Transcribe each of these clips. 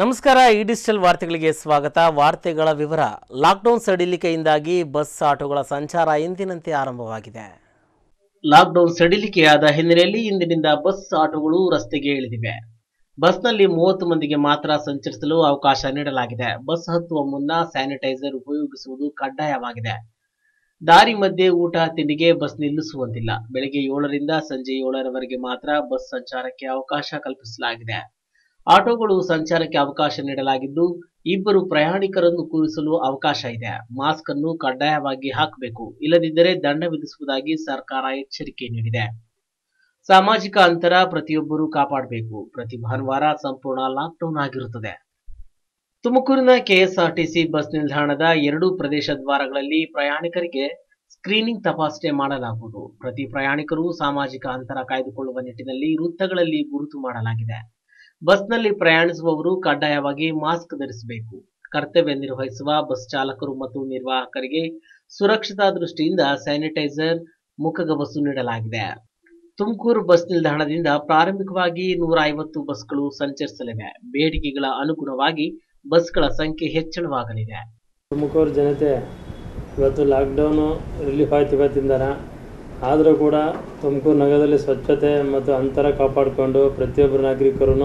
ನಮಸ್ಕಾರ ಈ ಡಿಜಿಟಲ್ ವಾರ್ತೆಗಳಿಗೆ ಸ್ವಾಗತ ವಾರ್ತೆಗಳ ವಿವರ ಲಾಕ್ಡೌನ್ ಸಡಿಲಿಕೆಯಿಂದಾಗಿ ಬಸ್ ಆಟೋಗಳ ಸಂಚಾರ ಎಂದಿನಂತೆ ಆರಂಭವಾಗಿದೆ ಲಾಕ್ಡೌನ್ ಸಡಿಲಿಕೆಯಾದ ಹಿನ್ನೆಲೆಯಲ್ಲಿ ಇಂದಿನಿಂದ ಬಸ್ ಆಟೋಗಳು ರಸ್ತೆಗೆ ಇಳಿದಿವೆ ಬಸ್ನಲ್ಲಿ ಮೂವತ್ತು ಮಂದಿಗೆ ಮಾತ್ರ ಸಂಚರಿಸಲು ಅವಕಾಶ ನೀಡಲಾಗಿದೆ ಬಸ್ ಹತ್ತುವ ಮುನ್ನ ಸ್ಯಾನಿಟೈಸರ್ ಉಪಯೋಗಿಸುವುದು ಕಡ್ಡಾಯವಾಗಿದೆ ದಾರಿ ಮಧ್ಯೆ ಊಟ ತಿಂಡಿಗೆ ಬಸ್ ನಿಲ್ಲಿಸುವಂತಿಲ್ಲ ಬೆಳಗ್ಗೆ ಏಳರಿಂದ ಸಂಜೆ ಏಳರವರೆಗೆ ಮಾತ್ರ ಬಸ್ ಸಂಚಾರಕ್ಕೆ ಅವಕಾಶ ಕಲ್ಪಿಸಲಾಗಿದೆ ಆಟೋಗಳು ಸಂಚಾರಕ್ಕೆ ಅವಕಾಶ ನೀಡಲಾಗಿದ್ದು ಇಬ್ಬರು ಪ್ರಯಾಣಿಕರನ್ನು ಕೂರಿಸಲು ಅವಕಾಶ ಇದೆ ಮಾಸ್ಕ್ ಅನ್ನು ಕಡ್ಡಾಯವಾಗಿ ಹಾಕಬೇಕು ಇಲ್ಲದಿದ್ದರೆ ದಂಡ ವಿಧಿಸುವುದಾಗಿ ಸರ್ಕಾರ ಎಚ್ಚರಿಕೆ ನೀಡಿದೆ ಸಾಮಾಜಿಕ ಅಂತರ ಪ್ರತಿಯೊಬ್ಬರು ಕಾಪಾಡಬೇಕು ಪ್ರತಿ ಭಾನುವಾರ ಸಂಪೂರ್ಣ ಲಾಕ್ಡೌನ್ ಆಗಿರುತ್ತದೆ ತುಮಕೂರಿನ ಕೆಎಸ್ಆರ್ಟಿಸಿ ಬಸ್ ನಿಲ್ದಾಣದ ಎರಡೂ ಪ್ರದೇಶ ದ್ವಾರಗಳಲ್ಲಿ ಪ್ರಯಾಣಿಕರಿಗೆ ಸ್ಕ್ರೀನಿಂಗ್ ತಪಾಸಣೆ ಮಾಡಲಾಗುವುದು ಪ್ರತಿ ಪ್ರಯಾಣಿಕರು ಸಾಮಾಜಿಕ ಅಂತರ ಕಾಯ್ದುಕೊಳ್ಳುವ ನಿಟ್ಟಿನಲ್ಲಿ ವೃತ್ತಗಳಲ್ಲಿ ಗುರುತು ಮಾಡಲಾಗಿದೆ ಬಸ್ನಲ್ಲಿ ಪ್ರಯಾಣಿಸುವವರು ಕಡ್ಡಾಯವಾಗಿ ಮಾಸ್ಕ್ ಧರಿಸಬೇಕು ಕರ್ತವ್ಯ ನಿರ್ವಹಿಸುವ ಬಸ್ ಚಾಲಕರು ಮತ್ತು ನಿರ್ವಾಹಕರಿಗೆ ಸುರಕ್ಷತಾ ದೃಷ್ಟಿಯಿಂದ ಸ್ಯಾನಿಟೈಸರ್ ಮುಖಗವಸು ನೀಡಲಾಗಿದೆ ತುಮಕೂರು ಬಸ್ ನಿಲ್ದಾಣದಿಂದ ಪ್ರಾರಂಭಿಕವಾಗಿ ನೂರ ಐವತ್ತು ಬಸ್ಗಳು ಸಂಚರಿಸಲಿವೆ ಬೇಡಿಕೆಗಳ ಅನುಗುಣವಾಗಿ ಬಸ್ಗಳ ಸಂಖ್ಯೆ ಹೆಚ್ಚಳವಾಗಲಿದೆ ತುಮಕೂರು ಜನತೆ ಇವತ್ತು ಲಾಕ್ಡೌನು ರಿಲೀಫ್ ಆಯ್ತು ಇವತ್ತಿಂದನ ಆದರೂ ಕೂಡ ತುಮಕೂರು ನಗರದಲ್ಲಿ ಸ್ವಚ್ಛತೆ ಮತ್ತು ಅಂತರ ಕಾಪಾಡಿಕೊಂಡು ಪ್ರತಿಯೊಬ್ಬರು ನಾಗರಿಕರು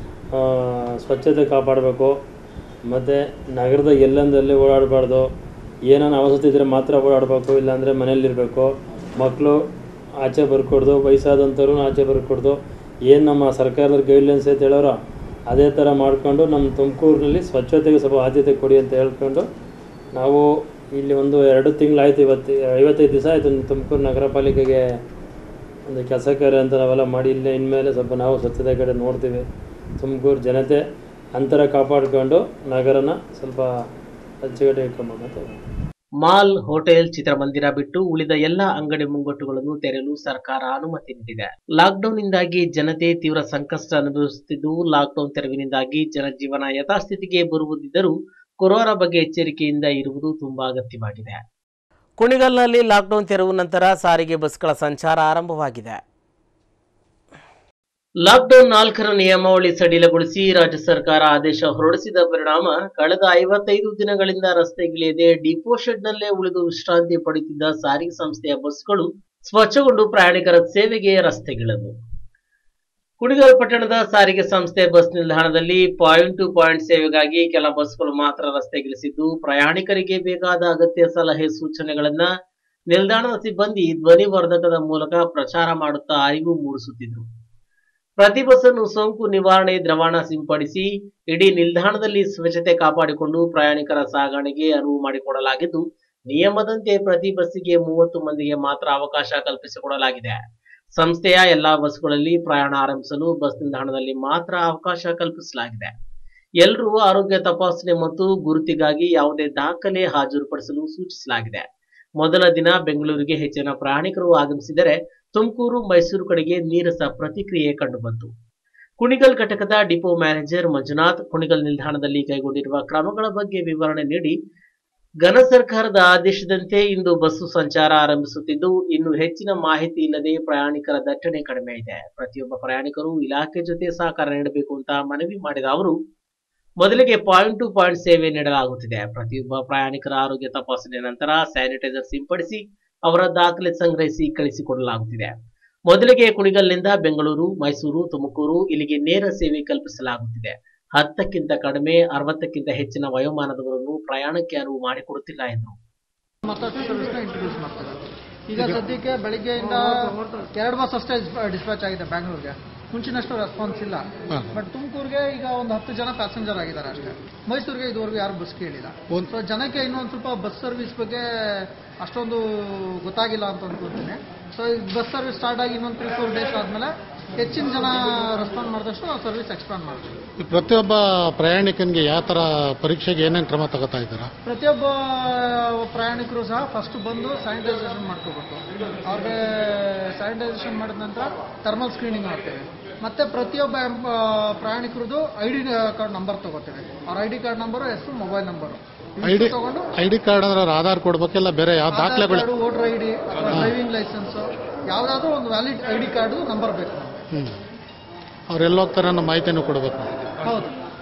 ಸ್ವಚ್ಛತೆ ಕಾಪಾಡಬೇಕು ಮತ್ತು ನಗರದ ಎಲ್ಲೆಂದಲ್ಲಿ ಓಡಾಡಬಾರ್ದು ಏನಾನ ಅವಶ್ಯಕತೆ ಇದ್ದರೆ ಮಾತ್ರ ಓಡಾಡಬೇಕು ಇಲ್ಲಾಂದರೆ ಮನೇಲಿರಬೇಕು ಮಕ್ಕಳು ಆಚೆ ಬರ್ಕೊಡ್ದು ವಯಸ್ಸಾದಂಥವ್ರು ಆಚೆ ಬರ್ಕೊಡ್ದು ಏನು ನಮ್ಮ ಸರ್ಕಾರದ ಗೈಡ್ಲೈನ್ಸ್ ಅಂತ ಹೇಳೋರೋ ಅದೇ ಥರ ಮಾಡಿಕೊಂಡು ನಮ್ಮ ತುಮಕೂರಿನಲ್ಲಿ ಸ್ವಚ್ಛತೆಗೆ ಸ್ವಲ್ಪ ಆದ್ಯತೆ ಕೊಡಿ ಅಂತ ಹೇಳ್ಕೊಂಡು ನಾವು ಇಲ್ಲಿ ಒಂದು ಎರಡು ತಿಂಗಳಾಯ್ತು ಇವತ್ತು ಐವತ್ತೈದು ದಿವಸ ಆಯಿತು ತುಮಕೂರು ನಗರ ಪಾಲಿಕೆಗೆ ಒಂದು ಕೆಲಸ ಕಾರ್ಯ ಅಂತ ನಾವೆಲ್ಲ ಮಾಡಿ ಇಲ್ಲೇ ಇನ್ಮೇಲೆ ಸ್ವಲ್ಪ ನಾವು ಸ್ವಚ್ಛತೆ ಕಡೆ ನೋಡ್ತೀವಿ ತುಮಕೂರು ಜನತೆ ಅಂತರ ಕಾಪಾಡಿಕೊಂಡು ನಗರನ ಸ್ವಲ್ಪ ಅಚ್ಚುಕಟ್ಟು ಇಟ್ಕೊಂಬೋದು ಅಂತ ಮಾಲ್ ಹೋಟೆಲ್ ಚಿತ್ರಮಂದಿರ ಬಿಟ್ಟು ಉಳಿದ ಎಲ್ಲ ಅಂಗಡಿ ಮುಂಗಟ್ಟುಗಳನ್ನು ತೆರೆಯಲು ಸರ್ಕಾರ ಅನುಮತಿ ನೀಡಿದೆ ಲಾಕ್ಡೌನ್ ಇಂದಾಗಿ ಜನತೆ ತೀವ್ರ ಸಂಕಷ್ಟ ಅನುಭವಿಸುತ್ತಿದ್ದು ಲಾಕ್ಡೌನ್ ತೆರವಿನಿಂದಾಗಿ ಜನಜೀವನ ಯಥಾಸ್ಥಿತಿಗೆ ಬರುವುದಿದ್ದರೂ ಕೊರೋನಾ ಬಗ್ಗೆ ಎಚ್ಚರಿಕೆಯಿಂದ ಇರುವುದು ತುಂಬಾ ಅಗತ್ಯವಾಗಿದೆ ಕುಣಿಗಲ್ನಲ್ಲಿ ಲಾಕ್ಡೌನ್ ತೆರವು ನಂತರ ಸಾರಿಗೆ ಬಸ್ಗಳ ಸಂಚಾರ ಆರಂಭವಾಗಿದೆ ಲಾಕ್ಡೌನ್ ನಾಲ್ಕರ ನಿಯಮಾವಳಿ ಸಡಿಲಗೊಳಿಸಿ ರಾಜ್ಯ ಸರ್ಕಾರ ಆದೇಶ ಹೊರಡಿಸಿದ ಪರಿಣಾಮ ಕಳೆದ ಐವತ್ತೈದು ದಿನಗಳಿಂದ ರಸ್ತೆಗಿಳಿಯದೆ ಡಿಪೋ ಶೆಡ್ನಲ್ಲೇ ಉಳಿದು ವಿಶ್ರಾಂತಿ ಪಡೆಯುತ್ತಿದ್ದ ಸಾರಿಗೆ ಸಂಸ್ಥೆಯ ಬಸ್ಗಳು ಸ್ವಚ್ಛಗೊಂಡು ಪ್ರಯಾಣಿಕರ ಸೇವೆಗೆ ರಸ್ತೆಗಿಳವು ಕುಣಿಗಲ್ ಪಟ್ಟಣದ ಸಾರಿಗೆ ಸಂಸ್ಥೆ ಬಸ್ ನಿಲ್ದಾಣದಲ್ಲಿ ಪಾಯಿಂಟ್ ಟು ಪಾಯಿಂಟ್ ಸೇವೆಗಾಗಿ ಕೆಲ ಬಸ್ಗಳು ಮಾತ್ರ ರಸ್ತೆಗಿಳಿಸಿದ್ದು ಪ್ರಯಾಣಿಕರಿಗೆ ಬೇಕಾದ ಅಗತ್ಯ ಸಲಹೆ ಸೂಚನೆಗಳನ್ನ ನಿಲ್ದಾಣದ ಸಿಬ್ಬಂದಿ ಧ್ವನಿವರ್ಧಕದ ಮೂಲಕ ಪ್ರಚಾರ ಮಾಡುತ್ತಾ ಅರಿವು ಮೂಡಿಸುತ್ತಿದ್ರು ಪ್ರತಿ ಬಸ್ಸನ್ನು ಸೋಂಕು ನಿವಾರಣೆ ದ್ರವಣ ಸಿಂಪಡಿಸಿ ಇಡೀ ನಿಲ್ದಾಣದಲ್ಲಿ ಸ್ವಚ್ಛತೆ ಕಾಪಾಡಿಕೊಂಡು ಪ್ರಯಾಣಿಕರ ಸಾಗಣೆಗೆ ಅನುವು ಮಾಡಿಕೊಡಲಾಗಿದ್ದು ನಿಯಮದಂತೆ ಪ್ರತಿ ಬಸ್ಸಿಗೆ ಮೂವತ್ತು ಮಂದಿಗೆ ಮಾತ್ರ ಅವಕಾಶ ಕಲ್ಪಿಸಿಕೊಡಲಾಗಿದೆ ಸಂಸ್ಥೆಯ ಎಲ್ಲಾ ಬಸ್ಗಳಲ್ಲಿ ಪ್ರಯಾಣ ಆರಂಭಿಸಲು ಬಸ್ ನಿಲ್ದಾಣದಲ್ಲಿ ಮಾತ್ರ ಅವಕಾಶ ಕಲ್ಪಿಸಲಾಗಿದೆ ಎಲ್ಲರೂ ಆರೋಗ್ಯ ತಪಾಸಣೆ ಮತ್ತು ಗುರುತಿಗಾಗಿ ಯಾವುದೇ ದಾಖಲೆ ಹಾಜರುಪಡಿಸಲು ಸೂಚಿಸಲಾಗಿದೆ ಮೊದಲ ದಿನ ಬೆಂಗಳೂರಿಗೆ ಹೆಚ್ಚಿನ ಪ್ರಯಾಣಿಕರು ಆಗಮಿಸಿದರೆ ತುಮಕೂರು ಮೈಸೂರು ಕಡೆಗೆ ನೀರಸ ಪ್ರತಿಕ್ರಿಯೆ ಕಂಡುಬಂತು ಕುಣಿಗಲ್ ಘಟಕದ ಡಿಪೋ ಮ್ಯಾನೇಜರ್ ಮಂಜುನಾಥ್ ಕುಣಿಗಲ್ ನಿಲ್ದಾಣದಲ್ಲಿ ಕೈಗೊಂಡಿರುವ ಕ್ರಮಗಳ ಬಗ್ಗೆ ವಿವರಣೆ ನೀಡಿ ಘನ ಸರ್ಕಾರದ ಆದೇಶದಂತೆ ಇಂದು ಬಸ್ಸು ಸಂಚಾರ ಆರಂಭಿಸುತ್ತಿದ್ದು ಇನ್ನು ಹೆಚ್ಚಿನ ಮಾಹಿತಿ ಇಲ್ಲದೆ ಪ್ರಯಾಣಿಕರ ದಟ್ಟಣೆ ಕಡಿಮೆ ಇದೆ ಪ್ರತಿಯೊಬ್ಬ ಪ್ರಯಾಣಿಕರು ಇಲಾಖೆ ಜೊತೆ ಸಹಕಾರ ನೀಡಬೇಕು ಅಂತ ಮನವಿ ಮಾಡಿದ ಅವರು ಮೊದಲಿಗೆ ಪಾಯಿಂಟ್ ಟು ಪಾಯಿಂಟ್ ಸೇವೆ ನೀಡಲಾಗುತ್ತಿದೆ ಪ್ರತಿಯೊಬ್ಬ ಪ್ರಯಾಣಿಕರ ಆರೋಗ್ಯ ತಪಾಸಣೆ ನಂತರ ಸ್ಯಾನಿಟೈಸರ್ ಸಿಂಪಡಿಸಿ ಅವರ ದಾಖಲೆ ಸಂಗ್ರಹಿಸಿ ಕಳಿಸಿಕೊಡಲಾಗುತ್ತಿದೆ ಮೊದಲಿಗೆ ಕುಣಿಗಲ್ನಿಂದ ಬೆಂಗಳೂರು ಮೈಸೂರು ತುಮಕೂರು ಇಲ್ಲಿಗೆ ನೇರ ಸೇವೆ ಕಲ್ಪಿಸಲಾಗುತ್ತಿದೆ ಹತ್ತಕ್ಕಿಂತ ಕಡಿಮೆ ಅರವತ್ತಕ್ಕಿಂತ ಹೆಚ್ಚಿನ ವಯೋಮಾನದವರನ್ನು ಪ್ರಯಾಣಕ್ಕೆ ಅನುವು ಮಾಡಿಕೊಡುತ್ತಿಲ್ಲ ಎಂದರು ಮತ್ತಷ್ಟು ಸರ್ವಿಸ್ನ ಇಂಟ್ರೊಡ್ಯೂಸ್ ಮಾಡ್ತಾರೆ ಈಗ ಸದ್ಯಕ್ಕೆ ಬೆಳಿಗ್ಗೆಯಿಂದ ಎರಡು ಬಸ್ ಅಷ್ಟೇ ಡಿಸ್ಪ್ಯಾಚ್ ಆಗಿದೆ ಬ್ಯಾಂಗ್ಳೂರ್ಗೆ ಮುಂಚಿನಷ್ಟು ರೆಸ್ಪಾನ್ಸ್ ಇಲ್ಲ ಬಟ್ ತುಮಕೂರಿಗೆ ಈಗ ಒಂದು ಹತ್ತು ಜನ ಪ್ಯಾಸೆಂಜರ್ ಆಗಿದ್ದಾರೆ ಅಷ್ಟೇ ಮೈಸೂರಿಗೆ ಇದುವರೆಗೂ ಯಾರು ಬಸ್ ಕೇಳಿಲ್ಲ ಸೊ ಜನಕ್ಕೆ ಇನ್ನೊಂದು ಸ್ವಲ್ಪ ಬಸ್ ಸರ್ವಿಸ್ ಬಗ್ಗೆ ಅಷ್ಟೊಂದು ಗೊತ್ತಾಗಿಲ್ಲ ಅಂತ ಅನ್ಕೊಳ್ತೀನಿ ಸೊ ಈ ಬಸ್ ಸರ್ವಿಸ್ ಸ್ಟಾರ್ಟ್ ಆಗಿ ಇನ್ನೊಂದು ತ್ರೀ ಫೋರ್ ಡೇಸ್ ಆದಮೇಲೆ ಹೆಚ್ಚಿನ ಜನ ರೆಸ್ಪಾಂಡ್ ಮಾಡಿದಷ್ಟು ಸರ್ವಿಸ್ ಎಕ್ಸ್ಪಾಂಡ್ ಮಾಡ್ತೀವಿ ಈ ಪ್ರತಿಯೊಬ್ಬ ಪ್ರಯಾಣಿಕನಿಗೆ ಯಾವ ಥರ ಪರೀಕ್ಷೆಗೆ ಏನೇನು ಕ್ರಮ ತಗೋತಾ ಇದ್ದೀರಾ ಪ್ರತಿಯೊಬ್ಬ ಪ್ರಯಾಣಿಕರು ಸಹ ಫಸ್ಟ್ ಬಂದು ಸ್ಯಾನಿಟೈಸೇಷನ್ ಮಾಡ್ಕೋಬೇಕು ಅವ್ರಿಗೆ ಸ್ಯಾನಿಟೈಸೇಷನ್ ಮಾಡಿದ ನಂತರ ಥರ್ಮಲ್ ಸ್ಕ್ರೀನಿಂಗ್ ಮಾಡ್ತೇವೆ ಮತ್ತೆ ಪ್ರತಿಯೊಬ್ಬ ಎಂಪ- ಪ್ರಯಾಣಿಕರದು ಐ ಡಿ ಕಾರ್ಡ್ ನಂಬರ್ ತಗೋತೇವೆ ಅವ್ರ ಐ ಡಿ ಕಾರ್ಡ್ ನಂಬರು ಹೆಸರು ಮೊಬೈಲ್ ನಂಬರು ಐ ಡಿ ತಗೊಂಡು ಐ ಡಿ ಕಾರ್ಡ್ ಅಂದ್ರೆ ಅವ್ರ ಆಧಾರ್ ಕೊಡ್ಬೇಕಿಲ್ಲ ಬೇರೆ ಯಾವ ದಾಖಲೆಗಳು voter I D driving licence ಯಾವುದಾದ್ರೂ ಒಂದು valid I D card number ಬೇಕು ನಮ್ಗೆ. ಹ್ಞೂ ಅವ್ರು ಎಲ್ಲೋಗ್ತಾರೆ ಅನ್ನೋ ಮಾಹಿತಿನೂ ಕೊಡಬೇಕು ಹೌದು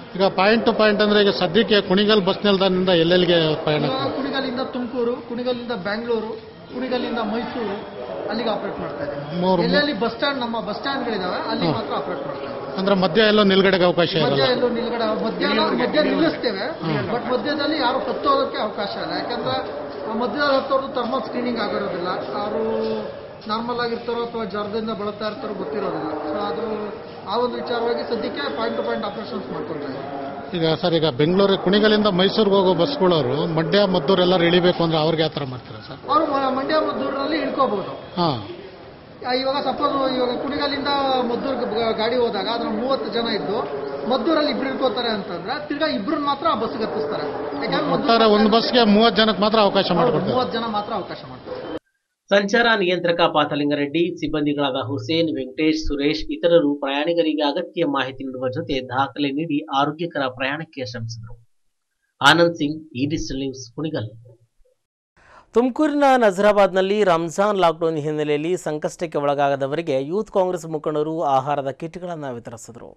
ಈಗ ಪಾಯಿಂಟ್ ಟು ಪಾಯಿಂಟ್ ಅಂದ್ರೆ ಈಗ ಸದ್ಯಕ್ಕೆ ಕುಣಿಗಲ್ ಬಸ್ ನಿಲ್ದಾಣದಿಂದ ಎಲ್ಲೆಲ್ಲಿಗೆ ಪ್ರಯಾಣ ಇವಾಗ ಕುಣಿಗಲ್ಲಿಂದ ತುಮಕೂರು ಕುಣಿಗಲ್ಲಿಂದ ಬ್ಯಾಂಗ್ಳೂರು ಕುಣಿಗಲ್ಲಿಂದ ಮೈಸೂರು ಅಲ್ಲಿಗೆ ಆಪರೇಟ್ ಮಾಡ್ತಾ ಇದ್ದೀವಿ ಮೂರು ಎಲ್ಲೆಲ್ಲಿ ಬಸ್ ಸ್ಟ್ಯಾಂಡ್ ನಮ್ಮ ಬಸ್ ಸ್ಟ್ಯಾಂಡ್ಗಳಿದಾವೆ ಅಲ್ಲಿ ಮಾತ್ರ ಆಪರೇಟ್ ಮಾಡ್ತಾ ಇದ್ದೀವಿ ಅಂದ್ರೆ ಮಧ್ಯ ಎಲ್ಲೋ ನಿಲ್ಗಡೆಗೆ ಅವಕಾಶ ಮಧ್ಯ ಇರಲ್ಲ ಎಲ್ಲೂ ನಿಲ್ಗಡೆ ಮಧ್ಯಾಹ್ನ ಮಧ್ಯ ನಿಲ್ಲಿಸ್ತೇವೆ ಬಟ್ ಮಧ್ಯದಲ್ಲಿ ಯಾರು ಹತ್ತೋದಕ್ಕೆ ಅವಕಾಶ ಇಲ್ಲ ಯಾಕಂದ್ರೆ ಆ ಮಧ್ಯದಲ್ಲಿ ಹತ್ತೋರ್ದು ಥರ್ಮಲ್ ಸ್ಕ್ರೀನಿಂಗ್ ಆಗಿರೋದಿಲ್ಲ ಅವರು ನಾರ್ಮಲ್ ಆಗಿರ್ತಾರೋ ಅಥವಾ ಜ್ವರದಿಂದ ಬಳಲ್ತಾ ಇರ್ತಾರೋ ಗೊತ್ತಿರೋದಿಲ್ಲ ಸೊ ಅದು ಆ ಒಂದು ವಿಚಾರವಾಗಿ ಸದ್ಯಕ್ಕೆ ಪಾಯಿಂಟ್ ಟು ಪಾಯಿಂಟ್ ಆಪರೇಷನ್ಸ್ ಮಾಡ್ಕೊಳ್ತಾ ಇದ್ದೀವಿ ಈಗ ಸರ್ ಈಗ ಬೆಂಗಳೂರು ಕುಣಿಗಲಿಂದ ಮೈಸೂರಿಗೆ ಹೋಗೋ ಬಸ್ಗಳವರು ಮಂಡ್ಯ ಮದ್ದೂರು ಎಲ್ಲರೂ ಇಳಿಬೇಕು ಅಂದ್ರೆ ಅವ್ರಿಗೆ ಯಾವ ಥರ ಮಾಡ್ತೀರಾ ಸರ್ ಅವರು ಮಂಡ್ಯ ಮದ್ದೂರಿನಲ್ಲಿ ಇಳ್ಕೋಬಹುದು ಹಾಂ ಆ, ಇವಾಗ ಸಪೋಸ್ ಇವಾಗ ಕುಣಿಗಲ್ಲಿಂದ ಮದ್ದೂರ್ಗೆ ಬ- ಗಾಡಿ ಹೋದಾಗ ಅದ್ರ ಮೂವತ್ತು ಜನ ಇದ್ದು ಮದ್ದೂರಲ್ಲಿ ಇಬ್ರು ಇಳ್ಕೋತಾರೆ ಅಂತಂದ್ರೆ ತಿರ್ಗಾ ಇಬ್ರನ್ನ ಮಾತ್ರ ಆ ಬಸ್ಗೆ ಹತ್ತಿಸ್ತಾರೆ ಯಾಕಂದ್ರೆ ಮದ್ದೂರು ಒಟ್ಟಾರೆ ಒಂದು ಬಸ್ಗೆ ಮೂವತ್ತು ಜನಕ್ಕೆ ಮಾತ್ರ ಅವಕಾಶ ಮಾಡಿಕೊಡ್ತಾರೆ ಮೂವತ್ತು ಜನ ಮಾತ್ರ ಅವಕಾಶ ಮಾಡ್ತಾರೆ ಸಂಚಾರ ನಿಯಂತ್ರಕ ಪಾತಲಿಂಗರೆಡ್ಡಿ ಸಿಬ್ಬಂದಿಗಳಾದ ಹುಸೇನ್ ವೆಂಕಟೇಶ್ ಸುರೇಶ್ ಇತರರು ಪ್ರಯಾಣಿಕರಿಗೆ ಅಗತ್ಯ ಮಾಹಿತಿ ನೀಡುವ ಜೊತೆ ದಾಖಲೆ ನೀಡಿ ಆರೋಗ್ಯಕರ ಪ್ರಯಾಣಕ್ಕೆ ಶ್ರಮಿಸಿದರು ಆನಂದ್ ಸಿಂಗ್ ಈ ಡಿಜಿಟಲ್ ನ್ಯೂಸ್ ಕುಣಿಗಲ್ ತುಮಕೂರಿನ ನಜರಾಬಾದ್ನಲ್ಲಿ ರಂಜಾನ್ ಲಾಕ್ಡೌನ್ ಹಿನ್ನೆಲೆಯಲ್ಲಿ ಸಂಕಷ್ಟಕ್ಕೆ ಒಳಗಾಗದವರಿಗೆ ಯೂತ್ ಕಾಂಗ್ರೆಸ್ ಮುಖಂಡರು ಆಹಾರದ ಕಿಟ್ಗಳನ್ನು ವಿತರಿಸಿದರು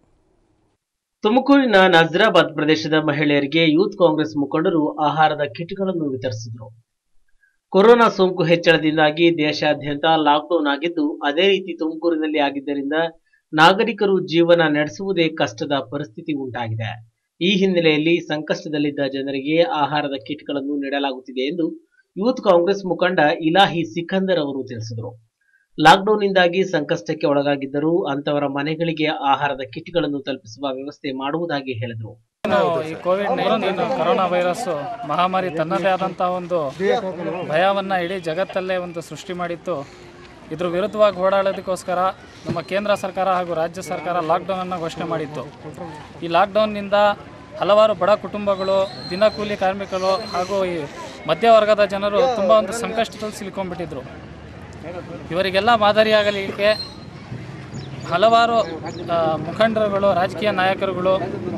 ತುಮಕೂರಿನ ನಜರಾಬಾದ್ ಪ್ರದೇಶದ ಮಹಿಳೆಯರಿಗೆ ಯೂತ್ ಕಾಂಗ್ರೆಸ್ ಮುಖಂಡರು ಆಹಾರದ ಕಿಟ್ಗಳನ್ನು ವಿತರಿಸಿದರು ಕೊರೋನಾ ಸೋಂಕು ಹೆಚ್ಚಳದಿಂದಾಗಿ ದೇಶಾದ್ಯಂತ ಲಾಕ್ಡೌನ್ ಆಗಿದ್ದು ಅದೇ ರೀತಿ ತುಮಕೂರಿನಲ್ಲಿ ಆಗಿದ್ದರಿಂದ ನಾಗರಿಕರು ಜೀವನ ನಡೆಸುವುದೇ ಕಷ್ಟದ ಪರಿಸ್ಥಿತಿ ಉಂಟಾಗಿದೆ ಈ ಹಿನ್ನೆಲೆಯಲ್ಲಿ ಸಂಕಷ್ಟದಲ್ಲಿದ್ದ ಜನರಿಗೆ ಆಹಾರದ ಕಿಟ್ಗಳನ್ನು ನೀಡಲಾಗುತ್ತಿದೆ ಎಂದು ಯೂತ್ ಕಾಂಗ್ರೆಸ್ ಮುಖಂಡ ಇಲಾಹಿ ಸಿಕಂದರ್ ಅವರು ತಿಳಿಸಿದರು ಲಾಕ್ಡೌನ್ನಿಂದಾಗಿ ಸಂಕಷ್ಟಕ್ಕೆ ಒಳಗಾಗಿದ್ದರೂ ಅಂತವರ ಮನೆಗಳಿಗೆ ಆಹಾರದ ಕಿಟ್ಗಳನ್ನು ತಲುಪಿಸುವ ವ್ಯವಸ್ಥೆ ಮಾಡುವುದಾಗಿ ಹೇಳಿದರು ಈ ಕೋವಿಡ್ ನೈನ್ಟೀನ್ ಕೊರೋನಾ ವೈರಸ್ ಮಹಾಮಾರಿ ತನ್ನದೇ ಆದಂತಹ ಒಂದು ಭಯವನ್ನ ಇಡೀ ಜಗತ್ತಲ್ಲೇ ಒಂದು ಸೃಷ್ಟಿ ಮಾಡಿತ್ತು ಇದ್ರ ವಿರುದ್ಧವಾಗಿ ಹೋರಾಡೋದಕ್ಕೋಸ್ಕರ ನಮ್ಮ ಕೇಂದ್ರ ಸರ್ಕಾರ ಹಾಗೂ ರಾಜ್ಯ ಸರ್ಕಾರ ಲಾಕ್ಡೌನ್ ಅನ್ನು ಘೋಷಣೆ ಮಾಡಿತ್ತು ಈ ಲಾಕ್ಡೌನ್ನಿಂದ ಹಲವಾರು ಬಡ ಕುಟುಂಬಗಳು ದಿನಕೂಲಿ ಕಾರ್ಮಿಕರು ಹಾಗೂ ಈ ಮಧ್ಯವರ್ಗದ ಜನರು ತುಂಬ ಒಂದು ಸಂಕಷ್ಟದಲ್ಲಿ ಸಿಲುಕೊಂಡ್ಬಿಟ್ಟಿದ್ರು ಇವರಿಗೆಲ್ಲ ಮಾದರಿಯಾಗಲಿಕ್ಕೆ ಹಲವಾರು ಆ, ಮುಖಂಡರುಗಳು ರಾಜಕೀಯ ನಾಯಕರುಗಳು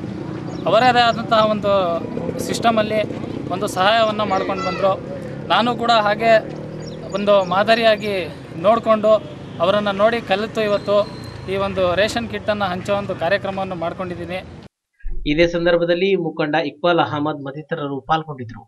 ಅವರದೇ ಆದಂತಹ ಒಂದು ಸಿಸ್ಟಮಲ್ಲಿ ಒಂದು ಸಹಾಯವನ್ನು ಮಾಡ್ಕೊಂಡು ಬಂದರು ನಾನು ಕೂಡ ಹಾಗೆ ಒಂದು ಮಾದರಿಯಾಗಿ ನೋಡಿಕೊಂಡು ಅವರನ್ನು ನೋಡಿ ಕಲಿತು ಇವತ್ತು ಈ ಒಂದು ರೇಷನ್ ಕಿಟ್ಟನ್ನು ಹಂಚೋ ಒಂದು ಕಾರ್ಯಕ್ರಮವನ್ನು ಮಾಡ್ಕೊಂಡಿದ್ದೀನಿ ಇದೇ ಸಂದರ್ಭದಲ್ಲಿ ಮುಖಂಡ ಇಕ್ಬಾಲ್ ಅಹಮದ್ ಮತ್ತಿತರರು ಪಾಲ್ಗೊಂಡಿದ್ದರು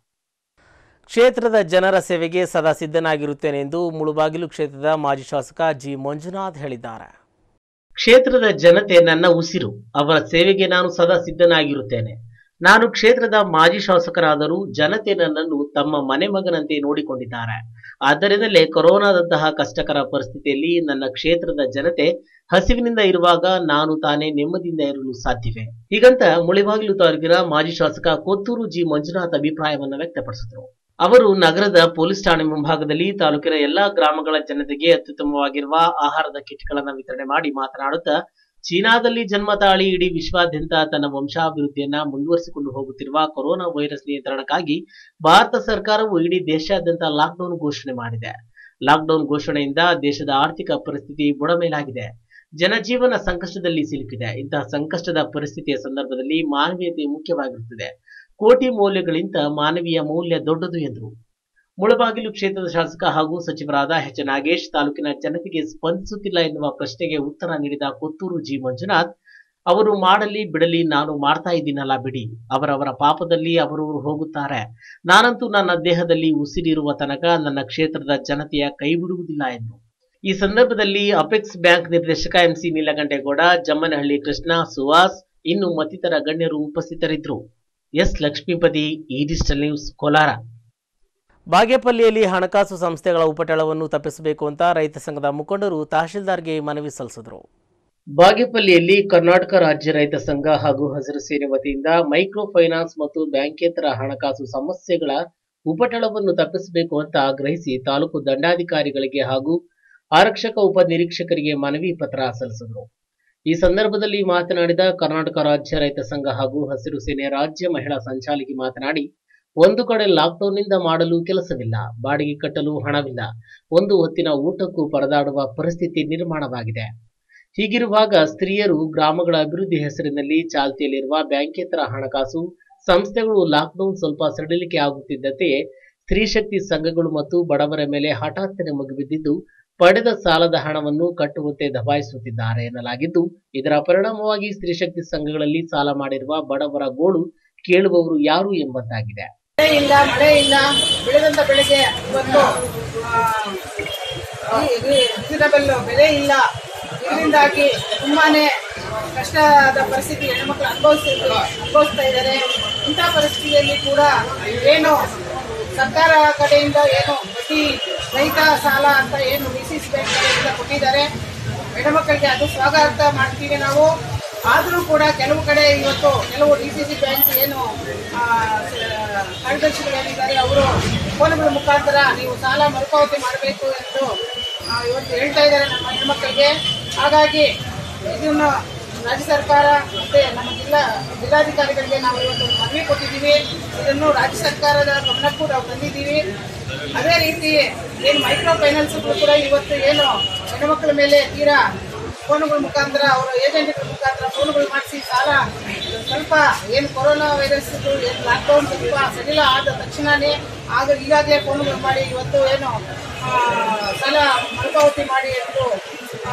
ಕ್ಷೇತ್ರದ ಜನರ ಸೇವೆಗೆ ಸದಾ ಸಿದ್ಧನಾಗಿರುತ್ತೇನೆ ಎಂದು ಮುಳುಬಾಗಿಲು ಕ್ಷೇತ್ರದ ಮಾಜಿ ಶಾಸಕ ಜಿ ಮಂಜುನಾಥ್ ಹೇಳಿದ್ದಾರೆ ಕ್ಷೇತ್ರದ ಜನತೆ ನನ್ನ ಉಸಿರು ಅವರ ಸೇವೆಗೆ ನಾನು ಸದಾ ಸಿದ್ಧನಾಗಿರುತ್ತೇನೆ ನಾನು ಕ್ಷೇತ್ರದ ಮಾಜಿ ಶಾಸಕರಾದರೂ ಜನತೆ ನನ್ನನ್ನು ತಮ್ಮ ಮನೆ ಮಗನಂತೆ ನೋಡಿಕೊಂಡಿದ್ದಾರೆ ಆದ್ದರಿಂದಲೇ ಕೊರೋನಾದಂತಹ ಕಷ್ಟಕರ ಪರಿಸ್ಥಿತಿಯಲ್ಲಿ ನನ್ನ ಕ್ಷೇತ್ರದ ಜನತೆ ಹಸಿವಿನಿಂದ ಇರುವಾಗ ನಾನು ತಾನೇ ನೆಮ್ಮದಿಯಿಂದ ಇರಲು ಸಾಧ್ಯವೇ ಹೀಗಂತ ಮುಳಿಬಾಗಿಲು ತಾಲೂಕಿನ ಮಾಜಿ ಶಾಸಕ ಕೊತ್ತೂರು ಜಿ ಮಂಜುನಾಥ್ ಅಭಿಪ್ರಾಯವನ್ನ ವ್ಯಕ್ತಪಡಿಸಿದರು ಅವರು ನಗರದ ಪೊಲೀಸ್ ಠಾಣೆ ಮುಂಭಾಗದಲ್ಲಿ ತಾಲೂಕಿನ ಎಲ್ಲಾ ಗ್ರಾಮಗಳ ಜನತೆಗೆ ಅತ್ಯುತ್ತಮವಾಗಿರುವ ಆಹಾರದ ಕಿಟ್ಗಳನ್ನು ವಿತರಣೆ ಮಾಡಿ ಮಾತನಾಡುತ್ತಾ ಚೀನಾದಲ್ಲಿ ಜನ್ಮ ತಾಳಿ ಇಡೀ ವಿಶ್ವಾದ್ಯಂತ ತನ್ನ ವಂಶಾಭಿವೃದ್ಧಿಯನ್ನ ಮುಂದುವರಿಸಿಕೊಂಡು ಹೋಗುತ್ತಿರುವ ಕೊರೋನಾ ವೈರಸ್ ನಿಯಂತ್ರಣಕ್ಕಾಗಿ ಭಾರತ ಸರ್ಕಾರವು ಇಡೀ ದೇಶಾದ್ಯಂತ ಲಾಕ್ಡೌನ್ ಘೋಷಣೆ ಮಾಡಿದೆ ಲಾಕ್ಡೌನ್ ಘೋಷಣೆಯಿಂದ ದೇಶದ ಆರ್ಥಿಕ ಪರಿಸ್ಥಿತಿ ಬುಡಮೇಲಾಗಿದೆ ಜನಜೀವನ ಸಂಕಷ್ಟದಲ್ಲಿ ಸಿಲುಕಿದೆ ಇಂತಹ ಸಂಕಷ್ಟದ ಪರಿಸ್ಥಿತಿಯ ಸಂದರ್ಭದಲ್ಲಿ ಮಾನವೀಯತೆ ಮುಖ್ಯವಾಗಿರುತ್ತದೆ ಕೋಟಿ ಮೌಲ್ಯಗಳಿಂದ ಮಾನವೀಯ ಮೌಲ್ಯ ದೊಡ್ಡದು ಎಂದರು ಮುಳಬಾಗಿಲು ಕ್ಷೇತ್ರದ ಶಾಸಕ ಹಾಗೂ ಸಚಿವರಾದ ಎಚ್ ನಾಗೇಶ್ ತಾಲೂಕಿನ ಜನತೆಗೆ ಸ್ಪಂದಿಸುತ್ತಿಲ್ಲ ಎನ್ನುವ ಪ್ರಶ್ನೆಗೆ ಉತ್ತರ ನೀಡಿದ ಕೊತ್ತೂರು ಜಿ ಮಂಜುನಾಥ್ ಅವರು ಮಾಡಲಿ ಬಿಡಲಿ ನಾನು ಮಾಡ್ತಾ ಇದ್ದೀನಲ್ಲ ಬಿಡಿ ಅವರವರ ಪಾಪದಲ್ಲಿ ಅವರು ಹೋಗುತ್ತಾರೆ ನಾನಂತೂ ನನ್ನ ದೇಹದಲ್ಲಿ ಉಸಿರಿರುವ ತನಕ ನನ್ನ ಕ್ಷೇತ್ರದ ಜನತೆಯ ಕೈ ಬಿಡುವುದಿಲ್ಲ ಎಂದರು ಈ ಸಂದರ್ಭದಲ್ಲಿ ಅಪೆಕ್ಸ್ ಬ್ಯಾಂಕ್ ನಿರ್ದೇಶಕ ಎಂಸಿ ನೀಲಗಂಠೇಗೌಡ ಜಮ್ಮನಹಳ್ಳಿ ಕೃಷ್ಣ ಸುಹಾಸ್ ಇನ್ನು ಮತ್ತಿತರ ಗಣ್ಯರು ಉಪಸ್ಥಿತರಿದ್ದರು ಎಸ್ ಲಕ್ಷ್ಮೀಪತಿ ಈ ಡಿಜಿಟಲ್ ನ್ಯೂಸ್ ಕೋಲಾರ ಬಾಗೇಪಲ್ಲಿಯಲ್ಲಿ ಹಣಕಾಸು ಸಂಸ್ಥೆಗಳ ಉಪಟಳವನ್ನು ತಪ್ಪಿಸಬೇಕು ಅಂತ ರೈತ ಸಂಘದ ಮುಖಂಡರು ತಹಶೀಲ್ದಾರ್ಗೆ ಮನವಿ ಸಲ್ಲಿಸಿದರು ಬಾಗೇಪಲ್ಲಿಯಲ್ಲಿ ಕರ್ನಾಟಕ ರಾಜ್ಯ ರೈತ ಸಂಘ ಹಾಗೂ ಹಸಿರು ಸೇನೆ ವತಿಯಿಂದ ಮೈಕ್ರೋ ಫೈನಾನ್ಸ್ ಮತ್ತು ಬ್ಯಾಂಕೇತರ ಹಣಕಾಸು ಸಮಸ್ಯೆಗಳ ಉಪಟಳವನ್ನು ತಪ್ಪಿಸಬೇಕು ಅಂತ ಆಗ್ರಹಿಸಿ ತಾಲೂಕು ದಂಡಾಧಿಕಾರಿಗಳಿಗೆ ಹಾಗೂ ಆರಕ್ಷಕ ಉಪ ನಿರೀಕ್ಷಕರಿಗೆ ಮನವಿ ಪತ್ರ ಸಲ್ಲಿಸಿದರು ಈ ಸಂದರ್ಭದಲ್ಲಿ ಮಾತನಾಡಿದ ಕರ್ನಾಟಕ ರಾಜ್ಯ ರೈತ ಸಂಘ ಹಾಗೂ ಹಸಿರು ಸೇನೆ ರಾಜ್ಯ ಮಹಿಳಾ ಸಂಚಾಲಕಿ ಮಾತನಾಡಿ ಒಂದು ಕಡೆ ಲಾಕ್ಡೌನ್ನಿಂದ ಮಾಡಲು ಕೆಲಸವಿಲ್ಲ ಬಾಡಿಗೆ ಕಟ್ಟಲು ಹಣವಿಲ್ಲ ಒಂದು ಹೊತ್ತಿನ ಊಟಕ್ಕೂ ಪರದಾಡುವ ಪರಿಸ್ಥಿತಿ ನಿರ್ಮಾಣವಾಗಿದೆ ಹೀಗಿರುವಾಗ ಸ್ತ್ರೀಯರು ಗ್ರಾಮಗಳ ಅಭಿವೃದ್ಧಿ ಹೆಸರಿನಲ್ಲಿ ಚಾಲ್ತಿಯಲ್ಲಿರುವ ಬ್ಯಾಂಕೇತರ ಹಣಕಾಸು ಸಂಸ್ಥೆಗಳು ಲಾಕ್ಡೌನ್ ಸ್ವಲ್ಪ ಸಡಿಲಿಕೆ ಆಗುತ್ತಿದ್ದಂತೆಯೇ ಸ್ತ್ರೀ ಶಕ್ತಿ ಸಂಘಗಳು ಮತ್ತು ಬಡವರ ಮೇಲೆ ಹಠಾತ್ತನೆ ಮುಗಿಬಿದ್ದಿದ್ದು ಪಡೆದ ಸಾಲದ ಹಣವನ್ನು ಕಟ್ಟುವಂತೆ ದಬಾಯಿಸುತ್ತಿದ್ದಾರೆ ಎನ್ನಲಾಗಿದ್ದು ಇದರ ಪರಿಣಾಮವಾಗಿ ಸ್ತ್ರೀಶಕ್ತಿ ಸಂಘಗಳಲ್ಲಿ ಸಾಲ ಮಾಡಿರುವ ಬಡವರ ಗೋಳು ಕೇಳುವವರು ಯಾರು ಎಂಬಂತಾಗಿದೆ ಮಳೆ ಇಲ್ಲ ಮಳೆ ಇಲ್ಲ ಬೆಳೆದಂತ ಬೆಳೆಗೆ ಇವತ್ತು ರಿಸನಬಲ್ ಬೆಲೆ ಇಲ್ಲ ಇದರಿಂದಾಗಿ ತುಂಬಾನೇ ಕಷ್ಟದ ಪರಿಸ್ಥಿತಿ ಹೆಣ್ಮಕ್ಳು ಅನುಭವಿಸ್ತಾ ಅನುಭವಿಸ್ತಾ ಇದ್ದಾರೆ ಇಂಥ ಪರಿಸ್ಥಿತಿಯಲ್ಲಿ ಕೂಡ ಏನು ಸರ್ಕಾರ ಕಡೆಯಿಂದ ಏನು ಬಡ್ಡಿ ರೈತ ಸಾಲ ಅಂತ ಏನು ಡಿ ಸಿ ಸಿ ಬ್ಯಾಂಕ್ ಕಡೆಯಿಂದ ಕೊಟ್ಟಿದ್ದಾರೆ ಹೆಣ್ಮಕ್ಳಿಗೆ ಅದು ಸ್ವಾಗತ ಮಾಡ್ತೀವಿ ನಾವು ಆದರೂ ಕೂಡ ಕೆಲವು ಕಡೆ ಇವತ್ತು ಕೆಲವು ಡಿ ಸಿ ಸಿ ಬ್ಯಾಂಕ್ ಏನು ಆ, ಸ- ಕಾರ್ಯದರ್ಶಿಗಳೇನಿದ್ದಾರೆ ಅವರು ಫೋನ್ಗಳ ಮುಖಾಂತರ ನೀವು ಸಾಲ ಮರುಪಾವತಿ ಮಾಡಬೇಕು ಎಂದು ಆ, ಇವತ್ತು ಹೇಳ್ತಾ ಇದ್ದಾರೆ ನಮ್ಮ ಹೆಣ್ಮಕ್ಳಿಗೆ ಹಾಗಾಗಿ ಇದನ್ನು ರಾಜ್ಯ ಸರ್ಕಾರ ಮತ್ತೆ ನಮ್ಮ ಜಿಲ್ಲಾ ಜಿಲ್ಲಾಧಿಕಾರಿಗಳಿಗೆ ನಾವು ಇವತ್ತು ಒಂದು ಮನವಿ ಕೊಟ್ಟಿದ್ದೀವಿ ಇದನ್ನು ರಾಜ್ಯ ಸರ್ಕಾರದ ಗಮನಕ್ಕೂ ನಾವು ತಂದಿದ್ದೀವಿ ಅದೇ ರೀತಿ ಏನು ಮೈಕ್ರೋ ಫೈನಾನ್ಸ್ಗಳು ಕೂಡ ಇವತ್ತು ಏನು ಹೆಣ್ಮಕ್ಳ ಮೇಲೆ ತೀರಾ ಫೋನುಗಳ ಮುಖಾಂತರ ಅವರ ಏಜೆಂಟ್ಗಳ ಮುಖಾಂತರ ಫೋನುಗಳು ಮಾಡಿಸಿ ಸಾಲ ಸ್ವಲ್ಪ ಏನು ಕೊರೋನಾ ವೈರಸ್ ಏನು ಲಾಕ್ಡೌನ್ ಸ್ವಲ್ಪ ಸಡಿಲ ಆದ ತಕ್ಷಣವೇ ಆಗ ಈಗಾಗಲೇ ಫೋನುಗಳು ಮಾಡಿ ಇವತ್ತು ಏನು ಆ, ಸಾಲ ಮರುಪಾವತಿ ಮಾಡಿ ಎಂದು ಆ,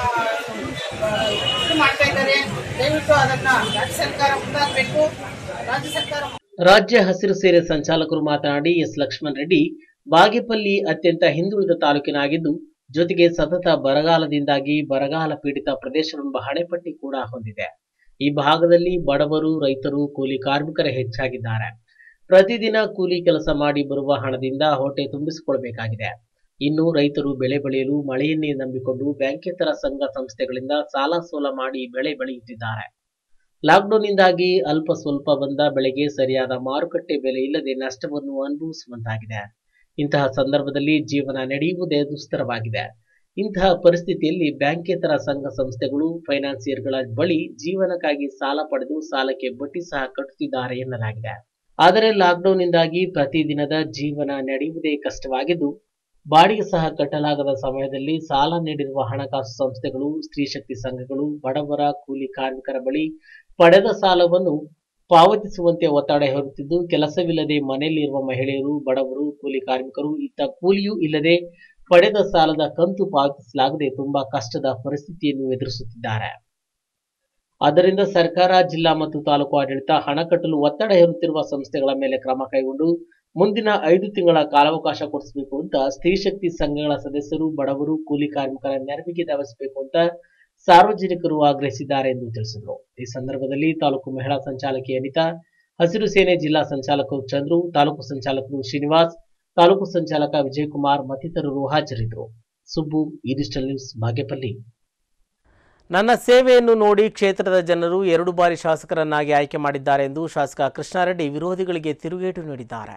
ಇದು ಮಾಡ್ತಾ ಇದ್ದಾರೆ ದಯವಿಟ್ಟು ಅದನ್ನ ರಾಜ್ಯ ಸರ್ಕಾರ ಮುಂದಾಗಬೇಕು ರಾಜ್ಯ ಸರ್ಕಾರ ರಾಜ್ಯ ಹಸಿರು ಸೇನೆ ಸಂಚಾಲಕರು ಮಾತನಾಡಿ ಎಸ್ ಲಕ್ಷ್ಮಣ್ ರೆಡ್ಡಿ ಬಾಗೇಪಲ್ಲಿ ಅತ್ಯಂತ ಹಿಂದುಳಿದ ತಾಲೂಕಿನಾಗಿದ್ದು ಜೊತೆಗೆ ಸತತ ಬರಗಾಲದಿಂದಾಗಿ ಬರಗಾಲ ಪೀಡಿತ ಪ್ರದೇಶವೆಂಬ ಹಣೆಪಟ್ಟಿ ಕೂಡ ಹೊಂದಿದೆ ಈ ಭಾಗದಲ್ಲಿ ಬಡವರು ರೈತರು ಕೂಲಿ ಕಾರ್ಮಿಕರೇ ಹೆಚ್ಚಾಗಿದ್ದಾರೆ ಪ್ರತಿದಿನ ಕೂಲಿ ಕೆಲಸ ಮಾಡಿ ಬರುವ ಹಣದಿಂದ ಹೊಟ್ಟೆ ತುಂಬಿಸಿಕೊಳ್ಬೇಕಾಗಿದೆ ಇನ್ನು ರೈತರು ಬೆಳೆ ಬೆಳೆಯಲು ಮಳೆಯನ್ನೇ ನಂಬಿಕೊಂಡು ಬ್ಯಾಂಕೇತರ ಸಂಘ ಸಂಸ್ಥೆಗಳಿಂದ ಸಾಲ ಸೋಲ ಮಾಡಿ ಬೆಳೆ ಬೆಳೆಯುತ್ತಿದ್ದಾರೆ ಲಾಕ್ಡೌನ್ನಿಂದಾಗಿ ಅಲ್ಪ ಸ್ವಲ್ಪ ಬಂದ ಬೆಳೆಗೆ ಸರಿಯಾದ ಮಾರುಕಟ್ಟೆ ಬೆಲೆ ಇಲ್ಲದೆ ನಷ್ಟವನ್ನು ಅನುಭವಿಸುವಂತಾಗಿದೆ ಇಂತಹ ಸಂದರ್ಭದಲ್ಲಿ ಜೀವನ ನಡೆಯುವುದೇ ದುಸ್ತರವಾಗಿದೆ ಇಂತಹ ಪರಿಸ್ಥಿತಿಯಲ್ಲಿ ಬ್ಯಾಂಕೇತರ ಸಂಘ ಸಂಸ್ಥೆಗಳು ಫೈನಾನ್ಸಿಯರ್ಗಳ ಬಳಿ ಜೀವನಕ್ಕಾಗಿ ಸಾಲ ಪಡೆದು ಸಾಲಕ್ಕೆ ಬಡ್ಡಿ ಸಹ ಕಟ್ಟುತ್ತಿದ್ದಾರೆ ಎನ್ನಲಾಗಿದೆ ಆದರೆ ಲಾಕ್ಡೌನ್ನಿಂದಾಗಿ ಪ್ರತಿದಿನದ ಜೀವನ ನಡೆಯುವುದೇ ಕಷ್ಟವಾಗಿದ್ದು ಬಾಡಿಗೆ ಸಹ ಕಟ್ಟಲಾಗದ ಸಮಯದಲ್ಲಿ ಸಾಲ ನೀಡಿರುವ ಹಣಕಾಸು ಸಂಸ್ಥೆಗಳು ಸ್ತ್ರೀಶಕ್ತಿ ಸಂಘಗಳು ಬಡವರ ಕೂಲಿ ಕಾರ್ಮಿಕರ ಬಳಿ ಪಡೆದ ಸಾಲವನ್ನು ಪಾವತಿಸುವಂತೆ ಒತ್ತಡ ಹೇರುತ್ತಿದ್ದು ಕೆಲಸವಿಲ್ಲದೆ ಮನೆಯಲ್ಲಿರುವ ಮಹಿಳೆಯರು ಬಡವರು ಕೂಲಿ ಕಾರ್ಮಿಕರು ಇತ್ತ ಕೂಲಿಯೂ ಇಲ್ಲದೆ ಪಡೆದ ಸಾಲದ ಕಂತು ಪಾವತಿಸಲಾಗದೆ ತುಂಬಾ ಕಷ್ಟದ ಪರಿಸ್ಥಿತಿಯನ್ನು ಎದುರಿಸುತ್ತಿದ್ದಾರೆ ಆದ್ದರಿಂದ ಸರ್ಕಾರ ಜಿಲ್ಲಾ ಮತ್ತು ತಾಲೂಕು ಆಡಳಿತ ಹಣ ಕಟ್ಟಲು ಒತ್ತಡ ಹೇರುತ್ತಿರುವ ಸಂಸ್ಥೆಗಳ ಮೇಲೆ ಕ್ರಮ ಕೈಗೊಂಡು ಮುಂದಿನ ಐದು ತಿಂಗಳ ಕಾಲಾವಕಾಶ ಕೊಡಿಸಬೇಕು ಅಂತ ಸ್ತ್ರೀಶಕ್ತಿ ಸಂಘಗಳ ಸದಸ್ಯರು ಬಡವರು ಕೂಲಿ ಕಾರ್ಮಿಕರ ನೆರವಿಗೆ ಧಾವಿಸಬೇಕು ಅಂತ ಸಾರ್ವಜನಿಕರು ಆಗ್ರಹಿಸಿದ್ದಾರೆ ಎಂದು ತಿಳಿಸಿದರು ಈ ಸಂದರ್ಭದಲ್ಲಿ ತಾಲೂಕು ಮಹಿಳಾ ಸಂಚಾಲಕಿ ಅನಿತಾ ಹಸಿರು ಸೇನೆ ಜಿಲ್ಲಾ ಸಂಚಾಲಕರು ಚಂದ್ರು ತಾಲೂಕು ಸಂಚಾಲಕರು ಶ್ರೀನಿವಾಸ್ ತಾಲೂಕು ಸಂಚಾಲಕ ವಿಜಯಕುಮಾರ್ ಮತ್ತಿತರರು ಹಾಜರಿದ್ದರು ಸುಬ್ಬು ಈ ಡಿಜಿಟಲ್ ನ್ಯೂಸ್ ಬಾಗೇಪಲ್ಲಿ ನನ್ನ ಸೇವೆಯನ್ನು ನೋಡಿ ಕ್ಷೇತ್ರದ ಜನರು ಎರಡು ಬಾರಿ ಶಾಸಕರನ್ನಾಗಿ ಆಯ್ಕೆ ಮಾಡಿದ್ದಾರೆ ಎಂದು ಶಾಸಕ ಕೃಷ್ಣಾರೆಡ್ಡಿ ವಿರೋಧಿಗಳಿಗೆ ತಿರುಗೇಟು ನೀಡಿದ್ದಾರೆ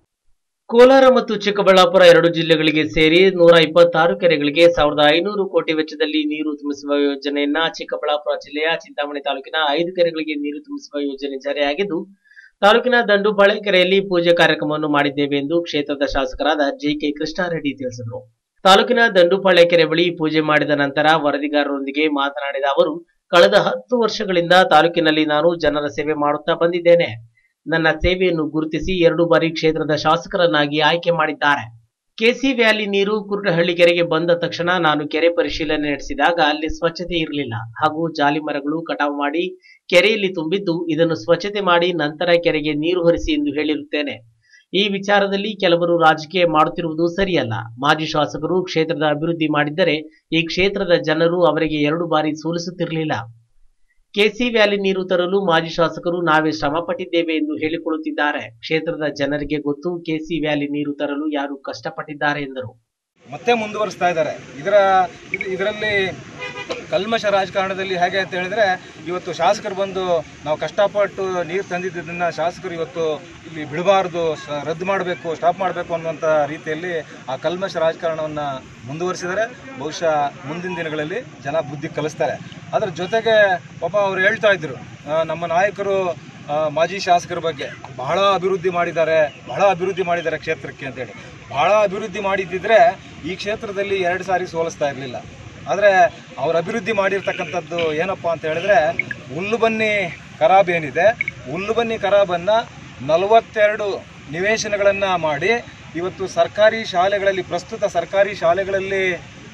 ಕೋಲಾರ ಮತ್ತು ಚಿಕ್ಕಬಳ್ಳಾಪುರ ಎರಡು ಜಿಲ್ಲೆಗಳಿಗೆ ಸೇರಿ ನೂರ ಇಪ್ಪತ್ತಾರು ಕೆರೆಗಳಿಗೆ ಸಾವಿರದ ಐನೂರು ಕೋಟಿ ವೆಚ್ಚದಲ್ಲಿ ನೀರು ತುಂಬಿಸುವ ಯೋಜನೆಯನ್ನ ಚಿಕ್ಕಬಳ್ಳಾಪುರ ಜಿಲ್ಲೆಯ ಚಿಂತಾಮಣಿ ತಾಲೂಕಿನ ಐದು ಕೆರೆಗಳಿಗೆ ನೀರು ತುಂಬಿಸುವ ಯೋಜನೆ ಜಾರಿಯಾಗಿದ್ದು ತಾಲೂಕಿನ ದಂಡುಬಾಳೆ ಕೆರೆಯಲ್ಲಿ ಪೂಜೆ ಕಾರ್ಯಕ್ರಮವನ್ನು ಮಾಡಿದ್ದೇವೆ ಎಂದು ಕ್ಷೇತ್ರದ ಶಾಸಕರಾದ ಜೆಕೆ ಕೃಷ್ಣಾರೆಡ್ಡಿ ತಿಳಿಸಿದರು ತಾಲೂಕಿನ ದಂಡುಪಾಳ್ಯ ಕೆರೆ ಬಳಿ ಪೂಜೆ ಮಾಡಿದ ನಂತರ ವರದಿಗಾರರೊಂದಿಗೆ ಮಾತನಾಡಿದ ಅವರು ಕಳೆದ ಹತ್ತು ವರ್ಷಗಳಿಂದ ತಾಲೂಕಿನಲ್ಲಿ ನಾನು ಜನರ ಸೇವೆ ಮಾಡುತ್ತಾ ಬಂದಿದ್ದೇನೆ ನನ್ನ ಸೇವೆಯನ್ನು ಗುರುತಿಸಿ ಎರಡು ಬಾರಿ ಕ್ಷೇತ್ರದ ಶಾಸಕರನ್ನಾಗಿ ಆಯ್ಕೆ ಮಾಡಿದ್ದಾರೆ ಕೆಸಿ ವ್ಯಾಲಿ ನೀರು ಕುರುಟಹಳ್ಳಿ ಕೆರೆಗೆ ಬಂದ ತಕ್ಷಣ ನಾನು ಕೆರೆ ಪರಿಶೀಲನೆ ನಡೆಸಿದಾಗ ಅಲ್ಲಿ ಸ್ವಚ್ಛತೆ ಇರಲಿಲ್ಲ ಹಾಗೂ ಜಾಲಿ ಮರಗಳು ಕಟಾವು ಮಾಡಿ ಕೆರೆಯಲ್ಲಿ ತುಂಬಿದ್ದು ಇದನ್ನು ಸ್ವಚ್ಛತೆ ಮಾಡಿ ನಂತರ ಕೆರೆಗೆ ನೀರು ಹರಿಸಿ ಎಂದು ಹೇಳಿರುತ್ತೇನೆ ಈ ವಿಚಾರದಲ್ಲಿ ಕೆಲವರು ರಾಜಕೀಯ ಮಾಡುತ್ತಿರುವುದು ಸರಿಯಲ್ಲ ಮಾಜಿ ಶಾಸಕರು ಕ್ಷೇತ್ರದ ಅಭಿವೃದ್ಧಿ ಮಾಡಿದ್ದರೆ ಈ ಕ್ಷೇತ್ರದ ಜನರು ಅವರಿಗೆ ಎರಡು ಬಾರಿ ಸೋಲಿಸುತ್ತಿರಲಿಲ್ಲ ಕೆಸಿ ವ್ಯಾಲಿ ನೀರು ತರಲು ಮಾಜಿ ಶಾಸಕರು ನಾವೇ ಶ್ರಮ ಪಟ್ಟಿದ್ದೇವೆ ಎಂದು ಹೇಳಿಕೊಳ್ಳುತ್ತಿದ್ದಾರೆ ಕ್ಷೇತ್ರದ ಜನರಿಗೆ ಗೊತ್ತು ಕೆಸಿ ವ್ಯಾಲಿ ನೀರು ತರಲು ಯಾರು ಕಷ್ಟಪಟ್ಟಿದ್ದಾರೆ ಎಂದರು ಮತ್ತೆ ಮುಂದುವರಿಸ್ತಾ ಇದ್ದಾರೆ ಇದರ ಇದು- ಇದರಲ್ಲಿ ಕಲ್ಮಶ ರಾಜಕಾರಣದಲ್ಲಿ ಹೇಗೆ ಅಂತ ಹೇಳಿದ್ರೆ ಇವತ್ತು ಶಾಸಕರು ಬಂದು ನಾವು ಕಷ್ಟಪಟ್ಟು ನೀರು ತಂದಿದ್ದನ್ನ ಶಾಸಕರು ಇವತ್ತು ಇಲ್ಲಿ ಬಿಡಬಾರ್ದು ಸ- ರದ್ದು ಮಾಡಬೇಕು ಸ್ಟಾಪ್ ಮಾಡಬೇಕು ಅನ್ನುವಂಥ ರೀತಿಯಲ್ಲಿ ಆ ಕಲ್ಮಶ ರಾಜಕಾರಣವನ್ನು ಮುಂದುವರಿಸಿದ್ದಾರೆ ಬಹುಶಃ ಮುಂದಿನ ದಿನಗಳಲ್ಲಿ ಜನ ಬುದ್ಧಿ ಕಲಿಸ್ತಾರೆ ಅದರ ಜೊತೆಗೆ ಪಾಪ ಅವ್ರು ಹೇಳ್ತಾ ಇದ್ರು ಆ, ನಮ್ಮ ನಾಯಕರು ಆ, ಮಾಜಿ ಶಾಸಕರ ಬಗ್ಗೆ ಬಹಳ ಅಭಿವೃದ್ಧಿ ಮಾಡಿದ್ದಾರೆ ಬಹಳ ಅಭಿವೃದ್ಧಿ ಮಾಡಿದ್ದಾರೆ ಕ್ಷೇತ್ರಕ್ಕೆ ಅಂತೇಳಿ ಬಹಳ ಅಭಿವೃದ್ಧಿ ಮಾಡಿದ್ದಿದ್ರೆ ಈ ಕ್ಷೇತ್ರದಲ್ಲಿ ಎರಡು ಸಾರಿ ಸೋಲಿಸ್ತಾ ಇರಲಿಲ್ಲ ಆದರೆ ಅವ್ರು ಅಭಿವೃದ್ಧಿ ಮಾಡಿರ್ತಕ್ಕಂಥದ್ದು ಏನಪ್ಪ ಅಂತ ಹೇಳಿದ್ರೆ ಹುಲ್ಲುಬನ್ನಿ ಖರಾಬ್ ಏನಿದೆ ಹುಲ್ಲುಬನ್ನಿ ಖರಾಬನ್ನು ನಲವತ್ತೆರಡು ನಿವೇಶನಗಳನ್ನು ಮಾಡಿ ಇವತ್ತು ಸರ್ಕಾರಿ ಶಾಲೆಗಳಲ್ಲಿ ಪ್ರಸ್ತುತ ಸರ್ಕಾರಿ ಶಾಲೆಗಳಲ್ಲಿ